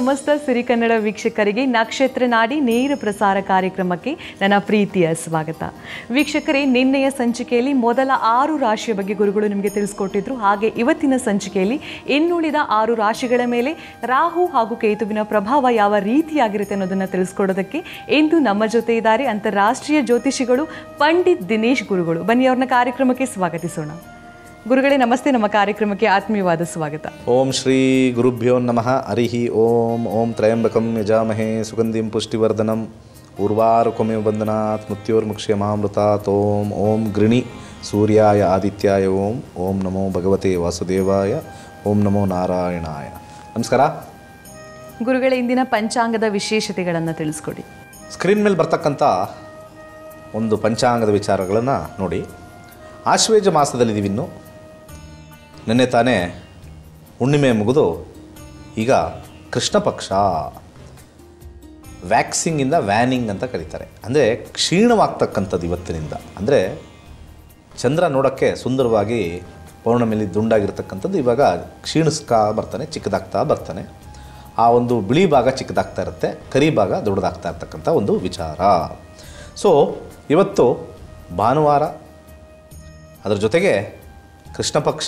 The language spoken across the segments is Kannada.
ಸಮಸ್ತ ಸಿರಿಕನ್ನಡ ವೀಕ್ಷಕರಿಗೆ ನಕ್ಷತ್ರ ನಾಡಿ ನೇರ ಪ್ರಸಾರ ಕಾರ್ಯಕ್ರಮಕ್ಕೆ ನನ್ನ ಪ್ರೀತಿಯ ಸ್ವಾಗತ ವೀಕ್ಷಕರೇ ನಿನ್ನೆಯ ಸಂಚಿಕೆಯಲ್ಲಿ ಮೊದಲ ಆರು ರಾಶಿಯ ಬಗ್ಗೆ ಗುರುಗಳು ನಿಮಗೆ ತಿಳಿಸ್ಕೊಟ್ಟಿದ್ರು ಹಾಗೆ ಇವತ್ತಿನ ಸಂಚಿಕೆಯಲ್ಲಿ ಇನ್ನುಳಿದ ಆರು ರಾಶಿಗಳ ಮೇಲೆ ರಾಹು ಹಾಗೂ ಕೇತುವಿನ ಪ್ರಭಾವ ಯಾವ ರೀತಿಯಾಗಿರುತ್ತೆ ಅನ್ನೋದನ್ನು ತಿಳಿಸ್ಕೊಡೋದಕ್ಕೆ ಇಂದು ನಮ್ಮ ಜೊತೆ ಇದ್ದಾರೆ ಅಂತಾರಾಷ್ಟ್ರೀಯ ಜ್ಯೋತಿಷಿಗಳು ಪಂಡಿತ್ ದಿನೇಶ್ ಗುರುಗಳು ಬನ್ನಿ ಅವ್ರನ್ನ ಕಾರ್ಯಕ್ರಮಕ್ಕೆ ಸ್ವಾಗತಿಸೋಣ ಗುರುಗಳೇ ನಮಸ್ತೆ ನಮ್ಮ ಕಾರ್ಯಕ್ರಮಕ್ಕೆ ಆತ್ಮೀಯವಾದ ಸ್ವಾಗತ ಓಂ ಶ್ರೀ ಗುರುಭ್ಯೋ ನಮಃ ಹರಿ ಓಂ ಓಂ ತ್ರಯಂಬಕಂ ಯಜಾಮಹೇ ಸುಗಂಧಿಂ ಪುಷ್ಟಿವರ್ಧನಂ ಉರ್ವಾರುಕಮೇವ ಬಂಧನಾತ್ ಮೃತ್ಯೋರ್ಮುಕ್ಷ್ಯಮಾಮೃತಾತ್ ಓಂ ಓಂ ಗೃಣಿ ಸೂರ್ಯಾಯ ಆದಿತ್ಯಾಯ ಓಂ ಓಂ ನಮೋ ಭಗವತೆ ವಾಸುದೇವಾಯ ಓಂ ನಮೋ ನಾರಾಯಣಾಯ ನಮಸ್ಕಾರ ಗುರುಗಳೇ ಇಂದಿನ ಪಂಚಾಂಗದ ವಿಶೇಷತೆಗಳನ್ನು ತಿಳಿಸ್ಕೊಡಿ ಸ್ಕ್ರೀನ್ ಮೇಲೆ ಬರ್ತಕ್ಕಂಥ ಒಂದು ಪಂಚಾಂಗದ ವಿಚಾರಗಳನ್ನು ನೋಡಿ ಆಶ್ವೇಜ ಮಾಸದಲ್ಲಿದ್ದೀವಿ ಇನ್ನು ನಿನ್ನೆ ತಾನೇ ಹುಣ್ಣಿಮೆ ಮುಗಿದು ಈಗ ಕೃಷ್ಣ ಪಕ್ಷ ವ್ಯಾಕ್ಸಿಂಗಿಂದ ವ್ಯಾನಿಂಗ್ ಅಂತ ಕರೀತಾರೆ ಅಂದರೆ ಕ್ಷೀಣವಾಗ್ತಕ್ಕಂಥದ್ದು ಇವತ್ತಿನಿಂದ ಅಂದರೆ ಚಂದ್ರ ನೋಡೋಕ್ಕೆ ಸುಂದರವಾಗಿ ಪೌರ್ಣಮಿಲಿ ದುಂಡಾಗಿರ್ತಕ್ಕಂಥದ್ದು ಇವಾಗ ಕ್ಷೀಣಿಸ್ತಾ ಬರ್ತಾನೆ ಚಿಕ್ಕದಾಗ್ತಾ ಬರ್ತಾನೆ ಆ ಒಂದು ಬಿಳಿ ಭಾಗ ಚಿಕ್ಕದಾಗ್ತಾ ಇರುತ್ತೆ ಕರಿ ಭಾಗ ದೊಡ್ಡದಾಗ್ತಾ ಇರ್ತಕ್ಕಂಥ ಒಂದು ವಿಚಾರ ಸೊ ಇವತ್ತು ಭಾನುವಾರ ಅದರ ಜೊತೆಗೆ ಕೃಷ್ಣ ಪಕ್ಷ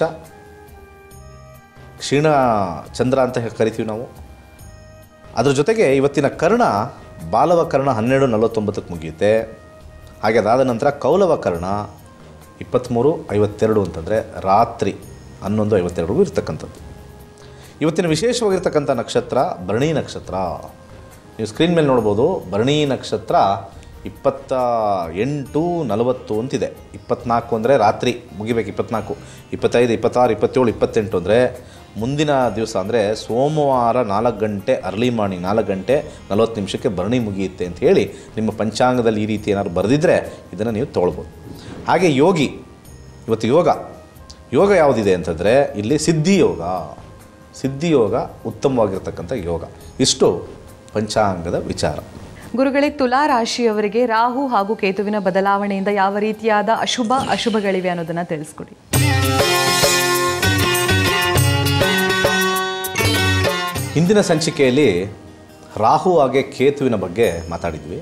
ಕ್ಷೀಣ ಚಂದ್ರ ಅಂತ ಹೇಳಿ ಕರಿತೀವಿ ನಾವು ಅದ್ರ ಜೊತೆಗೆ ಇವತ್ತಿನ ಕರ್ಣ ಬಾಲವ ಕರ್ಣ ಹನ್ನೆರಡು ನಲವತ್ತೊಂಬತ್ತಕ್ಕೆ ಮುಗಿಯುತ್ತೆ ಹಾಗೆ ಅದಾದ ನಂತರ ಕೌಲವ ಕರ್ಣ ಇಪ್ಪತ್ತ್ಮೂರು ಐವತ್ತೆರಡು ಅಂತಂದರೆ ರಾತ್ರಿ ಹನ್ನೊಂದು ಐವತ್ತೆರಡು ಇರ್ತಕ್ಕಂಥದ್ದು ಇವತ್ತಿನ ವಿಶೇಷವಾಗಿರ್ತಕ್ಕಂಥ ನಕ್ಷತ್ರ ಭರಣಿ ನಕ್ಷತ್ರ ನೀವು ಸ್ಕ್ರೀನ್ ಮೇಲೆ ನೋಡ್ಬೋದು ಭರಣಿ ನಕ್ಷತ್ರ ಇಪ್ಪತ್ತ ಎಂಟು ನಲವತ್ತು ಅಂತಿದೆ ಇಪ್ಪತ್ನಾಲ್ಕು ಅಂದರೆ ರಾತ್ರಿ ಮುಗಿಬೇಕು ಇಪ್ಪತ್ನಾಲ್ಕು ಇಪ್ಪತ್ತೈದು ಇಪ್ಪತ್ತಾರು ಇಪ್ಪತ್ತೇಳು ಇಪ್ಪತ್ತೆಂಟು ಅಂದರೆ ಮುಂದಿನ ದಿವಸ ಅಂದರೆ ಸೋಮವಾರ ನಾಲ್ಕು ಗಂಟೆ ಅರ್ಲಿ ಮಾರ್ನಿಂಗ್ ನಾಲ್ಕು ಗಂಟೆ ನಲವತ್ತು ನಿಮಿಷಕ್ಕೆ ಭರಣಿ ಮುಗಿಯುತ್ತೆ ಅಂತ ಹೇಳಿ ನಿಮ್ಮ ಪಂಚಾಂಗದಲ್ಲಿ ಈ ರೀತಿ ಏನಾದ್ರು ಬರೆದಿದ್ದರೆ ಇದನ್ನು ನೀವು ತೊಗೊಳ್ಬೋದು ಹಾಗೆ ಯೋಗಿ ಇವತ್ತು ಯೋಗ ಯೋಗ ಯಾವುದಿದೆ ಅಂತಂದರೆ ಇಲ್ಲಿ ಸಿದ್ಧಿ ಯೋಗ ಸಿದ್ಧಿ ಯೋಗ ಉತ್ತಮವಾಗಿರ್ತಕ್ಕಂಥ ಯೋಗ ಇಷ್ಟು ಪಂಚಾಂಗದ ವಿಚಾರ ಗುರುಗಳೇ ತುಲಾ ರಾಶಿಯವರಿಗೆ ರಾಹು ಹಾಗೂ ಕೇತುವಿನ ಬದಲಾವಣೆಯಿಂದ ಯಾವ ರೀತಿಯಾದ ಅಶುಭ ಅಶುಭಗಳಿವೆ ಅನ್ನೋದನ್ನ ತಿಳಿಸ್ಕೊಡಿ ಹಿಂದಿನ ಸಂಚಿಕೆಯಲ್ಲಿ ರಾಹು ಹಾಗೆ ಕೇತುವಿನ ಬಗ್ಗೆ ಮಾತಾಡಿದ್ವಿ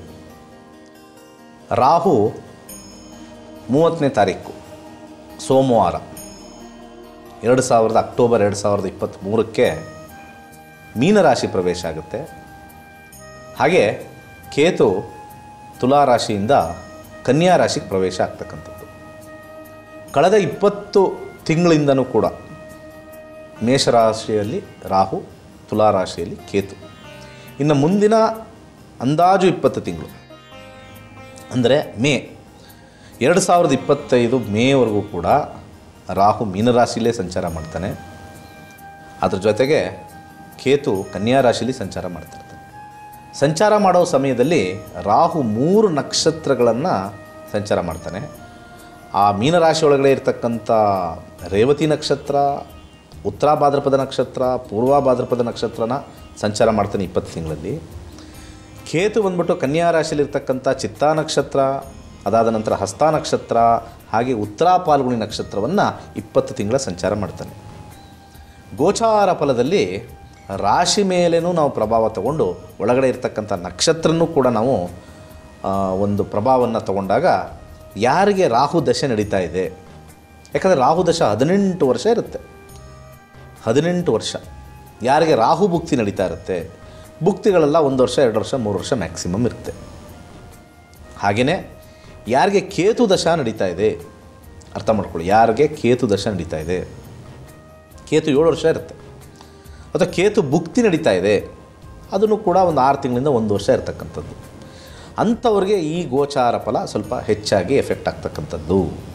ರಾಹು ಮೂವತ್ತನೇ ತಾರೀಕು ಸೋಮವಾರ ಎರಡು ಸಾವಿರದ ಅಕ್ಟೋಬರ್ ಎರಡು ಸಾವಿರದ ಇಪ್ಪತ್ತ್ಮೂರಕ್ಕೆ ಮೀನರಾಶಿ ಪ್ರವೇಶ ಆಗುತ್ತೆ ಹಾಗೆ ಕೇತು ತುಲಾ ರಾಶಿಯಿಂದ ಕನ್ಯಾ ರಾಶಿಗೆ ಪ್ರವೇಶ ಆಗ್ತಕ್ಕಂಥದ್ದು ಕಳೆದ ಇಪ್ಪತ್ತು ತಿಂಗಳಿಂದನೂ ಕೂಡ ಮೇಷರಾಶಿಯಲ್ಲಿ ರಾಹು ತುಲಾ ರಾಶಿಯಲ್ಲಿ ಕೇತು ಇನ್ನು ಮುಂದಿನ ಅಂದಾಜು ಇಪ್ಪತ್ತು ತಿಂಗಳು ಅಂದರೆ ಮೇ ಎರಡು ಸಾವಿರದ ಇಪ್ಪತ್ತೈದು ಮೇವರೆಗೂ ಕೂಡ ರಾಹು ಮೀನರಾಶಿಲೇ ಸಂಚಾರ ಮಾಡ್ತಾನೆ ಅದ್ರ ಜೊತೆಗೆ ಕೇತು ಕನ್ಯಾ ರಾಶಿಲಿ ಸಂಚಾರ ಮಾಡ್ತಿರ್ತಾನೆ ಸಂಚಾರ ಮಾಡೋ ಸಮಯದಲ್ಲಿ ರಾಹು ಮೂರು ನಕ್ಷತ್ರಗಳನ್ನು ಸಂಚಾರ ಮಾಡ್ತಾನೆ ಆ ಮೀನರಾಶಿ ಒಳಗಡೆ ಇರ್ತಕ್ಕಂಥ ರೇವತಿ ನಕ್ಷತ್ರ ಉತ್ತರ ಭಾದ್ರಪದ ನಕ್ಷತ್ರ ಪೂರ್ವ ಭಾದ್ರಪದ ನಕ್ಷತ್ರನ ಸಂಚಾರ ಮಾಡ್ತಾನೆ ಇಪ್ಪತ್ತು ತಿಂಗಳಲ್ಲಿ ಕೇತು ಬಂದ್ಬಿಟ್ಟು ಕನ್ಯಾ ರಾಶಿಯಲ್ಲಿರ್ತಕ್ಕಂಥ ಚಿತ್ತಾ ನಕ್ಷತ್ರ ಅದಾದ ನಂತರ ಹಸ್ತ ನಕ್ಷತ್ರ ಹಾಗೆ ಉತ್ತರ ಪಾಲ್ಗುಣಿ ನಕ್ಷತ್ರವನ್ನು ಇಪ್ಪತ್ತು ತಿಂಗಳ ಸಂಚಾರ ಮಾಡ್ತಾನೆ ಗೋಚಾರ ಫಲದಲ್ಲಿ ರಾಶಿ ಮೇಲೇನೂ ನಾವು ಪ್ರಭಾವ ತಗೊಂಡು ಒಳಗಡೆ ಇರ್ತಕ್ಕಂಥ ನಕ್ಷತ್ರನೂ ಕೂಡ ನಾವು ಆ, ಒಂದು ಪ್ರಭಾವವನ್ನು ತಗೊಂಡಾಗ ಯಾರಿಗೆ ರಾಹು ದಶೆ ನಡೀತಾ ಇದೆ ಯಾಕಂದರೆ ರಾಹು ದಶ ಹದಿನೆಂಟು ವರ್ಷ ಇರುತ್ತೆ ಹದಿನೆಂಟು ವರ್ಷ ಯಾರಿಗೆ ರಾಹು ಭುಕ್ತಿ ನಡೀತಾ ಇರುತ್ತೆ ಭುಕ್ತಿಗಳೆಲ್ಲ ಒಂದು ವರ್ಷ ಎರಡು ವರ್ಷ ಮೂರು ವರ್ಷ ಮ್ಯಾಕ್ಸಿಮಮ್ ಇರುತ್ತೆ ಹಾಗೆಯೇ ಯಾರಿಗೆ ಕೇತು ದಶ ನಡೀತಾ ಇದೆ ಅರ್ಥ ಮಾಡ್ಕೊಳ್ಳಿ ಯಾರಿಗೆ ಕೇತು ದಶ ನಡೀತಾ ಇದೆ ಕೇತು ಏಳು ವರ್ಷ ಇರುತ್ತೆ ಅಥವಾ ಕೇತು ಭುಕ್ತಿ ನಡೀತಾ ಇದೆ ಅದನ್ನು ಕೂಡ ಒಂದು ಆರು ತಿಂಗಳಿಂದ ಒಂದು ವರ್ಷ ಇರತಕ್ಕಂಥದ್ದು ಅಂಥವ್ರಿಗೆ ಈ ಗೋಚಾರ ಫಲ ಸ್ವಲ್ಪ ಹೆಚ್ಚಾಗಿ ಎಫೆಕ್ಟ್ ಆಗ್ತಕ್ಕಂಥದ್ದು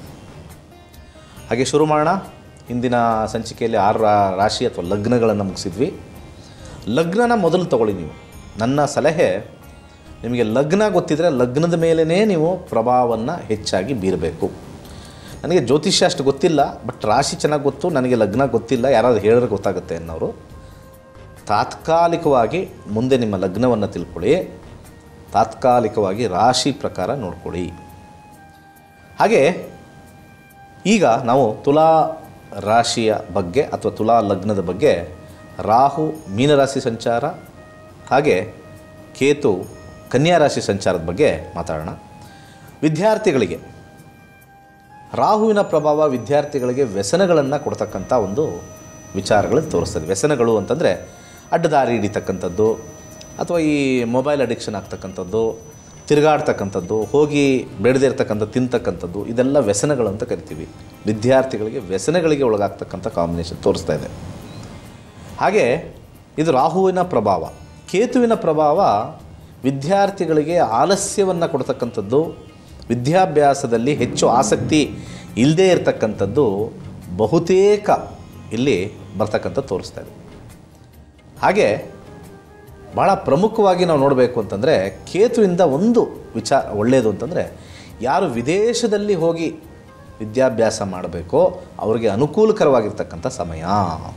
ಹಾಗೆ ಶುರು ಮಾಡೋಣ ಇಂದಿನ ಸಂಚಿಕೆಯಲ್ಲಿ ಆರು ರಾ- ರಾಶಿ ಅಥವಾ ಲಗ್ನಗಳನ್ನು ಮುಗಿಸಿದ್ವಿ ಲಗ್ನನ ಮೊದಲು ತಗೊಳ್ಳಿ ನೀವು ನನ್ನ ಸಲಹೆ ನಿಮಗೆ ಲಗ್ನ ಗೊತ್ತಿದ್ದರೆ ಲಗ್ನದ ಮೇಲೇ ನೀವು ಪ್ರಭಾವವನ್ನು ಹೆಚ್ಚಾಗಿ ಬೀರಬೇಕು ನನಗೆ ಜ್ಯೋತಿಷ್ಯ ಅಷ್ಟು ಗೊತ್ತಿಲ್ಲ ಬಟ್ ರಾಶಿ ಚೆನ್ನಾಗಿ ಗೊತ್ತು ನನಗೆ ಲಗ್ನ ಗೊತ್ತಿಲ್ಲ ಯಾರಾದರೂ ಹೇಳಿದ್ರೆ ಗೊತ್ತಾಗುತ್ತೆ ಅನ್ನೋರು ತಾತ್ಕಾಲಿಕವಾಗಿ ಮುಂದೆ ನಿಮ್ಮ ಲಗ್ನವನ್ನು ತಿಳ್ಕೊಳ್ಳಿ ತಾತ್ಕಾಲಿಕವಾಗಿ ರಾಶಿ ಪ್ರಕಾರ ನೋಡ್ಕೊಳ್ಳಿ ಹಾಗೆ ಈಗ ನಾವು ತುಲಾ ರಾಶಿಯ ಬಗ್ಗೆ ಅಥವಾ ತುಲಾ ಲಗ್ನದ ಬಗ್ಗೆ ರಾಹು ಮೀನರಾಶಿ ಸಂಚಾರ ಹಾಗೆ ಕೇತು ಕನ್ಯಾ ರಾಶಿ ಸಂಚಾರದ ಬಗ್ಗೆ ಮಾತಾಡೋಣ ವಿದ್ಯಾರ್ಥಿಗಳಿಗೆ ರಾಹುವಿನ ಪ್ರಭಾವ ವಿದ್ಯಾರ್ಥಿಗಳಿಗೆ ವ್ಯಸನಗಳನ್ನು ಕೊಡ್ತಕ್ಕಂಥ ಒಂದು ವಿಚಾರಗಳನ್ನು ತೋರಿಸ್ತದೆ ವ್ಯಸನಗಳು ಅಂತಂದರೆ ಅಡ್ಡದಾರಿ ಹಿಡಿತಕ್ಕಂಥದ್ದು ಅಥವಾ ಈ ಮೊಬೈಲ್ ಅಡಿಕ್ಷನ್ ಆಗ್ತಕ್ಕಂಥದ್ದು ತಿರುಗಾಡ್ತಕ್ಕಂಥದ್ದು ಹೋಗಿ ಬೇಡದೇ ಇರ್ತಕ್ಕಂಥ ತಿಂತಕ್ಕಂಥದ್ದು ಇದೆಲ್ಲ ವ್ಯಸನಗಳು ಅಂತ ಕರಿತೀವಿ ವಿದ್ಯಾರ್ಥಿಗಳಿಗೆ ವ್ಯಸನಗಳಿಗೆ ಒಳಗಾಗ್ತಕ್ಕಂಥ ಕಾಂಬಿನೇಷನ್ ತೋರಿಸ್ತಾ ಇದೆ ಹಾಗೆ ಇದು ರಾಹುವಿನ ಪ್ರಭಾವ ಕೇತುವಿನ ಪ್ರಭಾವ ವಿದ್ಯಾರ್ಥಿಗಳಿಗೆ ಆಲಸ್ಯವನ್ನು ಕೊಡ್ತಕ್ಕಂಥದ್ದು ವಿದ್ಯಾಭ್ಯಾಸದಲ್ಲಿ ಹೆಚ್ಚು ಆಸಕ್ತಿ ಇಲ್ಲದೇ ಇರತಕ್ಕಂಥದ್ದು ಬಹುತೇಕ ಇಲ್ಲಿ ಬರ್ತಕ್ಕಂಥ ತೋರಿಸ್ತಾ ಇದೆ ಹಾಗೆ ಭಾಳ ಪ್ರಮುಖವಾಗಿ ನಾವು ನೋಡಬೇಕು ಅಂತಂದರೆ ಕೇತುವಿಂದ ಒಂದು ವಿಚಾರ ಒಳ್ಳೆಯದು ಅಂತಂದರೆ ಯಾರು ವಿದೇಶದಲ್ಲಿ ಹೋಗಿ ವಿದ್ಯಾಭ್ಯಾಸ ಮಾಡಬೇಕೋ ಅವರಿಗೆ ಅನುಕೂಲಕರವಾಗಿರ್ತಕ್ಕಂಥ ಸಮಯ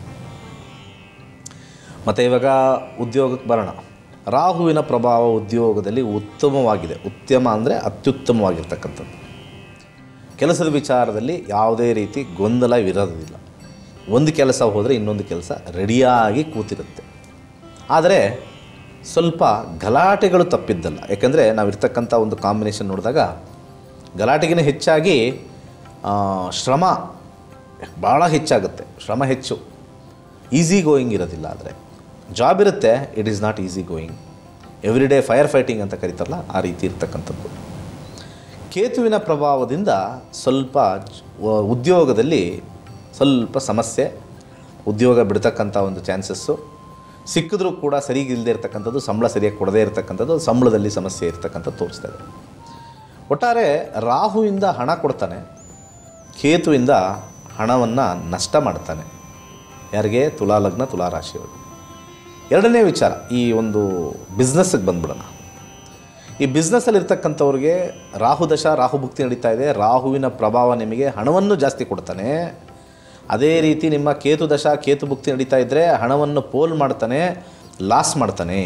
ಮತ್ತು ಇವಾಗ ಉದ್ಯೋಗಕ್ಕೆ ಬರೋಣ ರಾಹುವಿನ ಪ್ರಭಾವ ಉದ್ಯೋಗದಲ್ಲಿ ಉತ್ತಮವಾಗಿದೆ ಉತ್ತಮ ಅಂದರೆ ಅತ್ಯುತ್ತಮವಾಗಿರ್ತಕ್ಕಂಥದ್ದು ಕೆಲಸದ ವಿಚಾರದಲ್ಲಿ ಯಾವುದೇ ರೀತಿ ಗೊಂದಲವಿರೋದಿಲ್ಲ ಒಂದು ಕೆಲಸ ಹೋದರೆ ಇನ್ನೊಂದು ಕೆಲಸ ರೆಡಿಯಾಗಿ ಕೂತಿರುತ್ತೆ ಆದರೆ ಸ್ವಲ್ಪ ಗಲಾಟೆಗಳು ತಪ್ಪಿದ್ದಲ್ಲ ಯಾಕಂದರೆ ನಾವಿರ್ತಕ್ಕಂಥ ಒಂದು ಕಾಂಬಿನೇಷನ್ ನೋಡಿದಾಗ ಗಲಾಟೆಗಿನ ಹೆಚ್ಚಾಗಿ ಆ, ಶ್ರಮ ಭಾಳ ಹೆಚ್ಚಾಗುತ್ತೆ ಶ್ರಮ ಹೆಚ್ಚು ಈಸಿ ಗೋಯಿಂಗ್ ಇರೋದಿಲ್ಲ ಆದರೆ ಜಾಬ್ ಇರುತ್ತೆ it is not easy going every day fire fighting ಅಂತ ಕರೀತಾರಲ್ಲ ಆ ರೀತಿ ಇರ್ತಕ್ಕಂಥದ್ದು ಕೇತುವಿನ ಪ್ರಭಾವದಿಂದ ಸ್ವಲ್ಪ ಜ- ವ- ಉದ್ಯೋಗದಲ್ಲಿ ಸ್ವಲ್ಪ ಸಮಸ್ಯೆ ಉದ್ಯೋಗ ಬಿಡ್ತಕ್ಕಂಥ ಒಂದು ಚಾನ್ಸಸ್ಸು ಸಿಕ್ಕಿದ್ರೂ ಕೂಡ ಸರಿಗೆ ಇಲ್ಲದೆ ಇರತಕ್ಕಂಥದ್ದು ಸಂಬಳ ಸರಿಯಾಗಿ ಕೊಡದೇ ಇರತಕ್ಕಂಥದ್ದು ಸಂಬಳದಲ್ಲಿ ಸಮಸ್ಯೆ ಇರತಕ್ಕಂಥದ್ದು ತೋರಿಸ್ತಾ ಇದೆ ಒಟ್ಟಾರೆ ರಾಹುವಿಂದ ಹಣ ಕೊಡ್ತಾನೆ ಕೇತುವಿಂದ ಹಣವನ್ನು ನಷ್ಟ ಮಾಡ್ತಾನೆ ಯಾರಿಗೆ ತುಲಾ ಲಗ್ನ ತುಲಾ ರಾಶಿಯವರು ಎರಡನೇ ವಿಚಾರ ಈ ಒಂದು ಬಿಸ್ನೆಸ್ಸಿಗೆ ಬಂದ್ಬಿಡೋಣ ಈ ಬಿಸ್ನೆಸ್ಸಲ್ಲಿ ಇರ್ತಕ್ಕಂಥವ್ರಿಗೆ ರಾಹು ದಶ ರಾಹು ಭುಕ್ತಿ ನಡೀತಾ ಇದೆ ರಾಹುವಿನ ಪ್ರಭಾವ ನಿಮಗೆ ಹಣವನ್ನು ಜಾಸ್ತಿ ಕೊಡ್ತಾನೆ ಅದೇ ರೀತಿ ನಿಮ್ಮ ಕೇತು ದಶ ಕೇತು ಭುಕ್ತಿ ನಡೀತಾ ಇದ್ದರೆ ಹಣವನ್ನು ಪೋಲ್ ಮಾಡ್ತಾನೆ ಲಾಸ್ ಮಾಡ್ತಾನೆ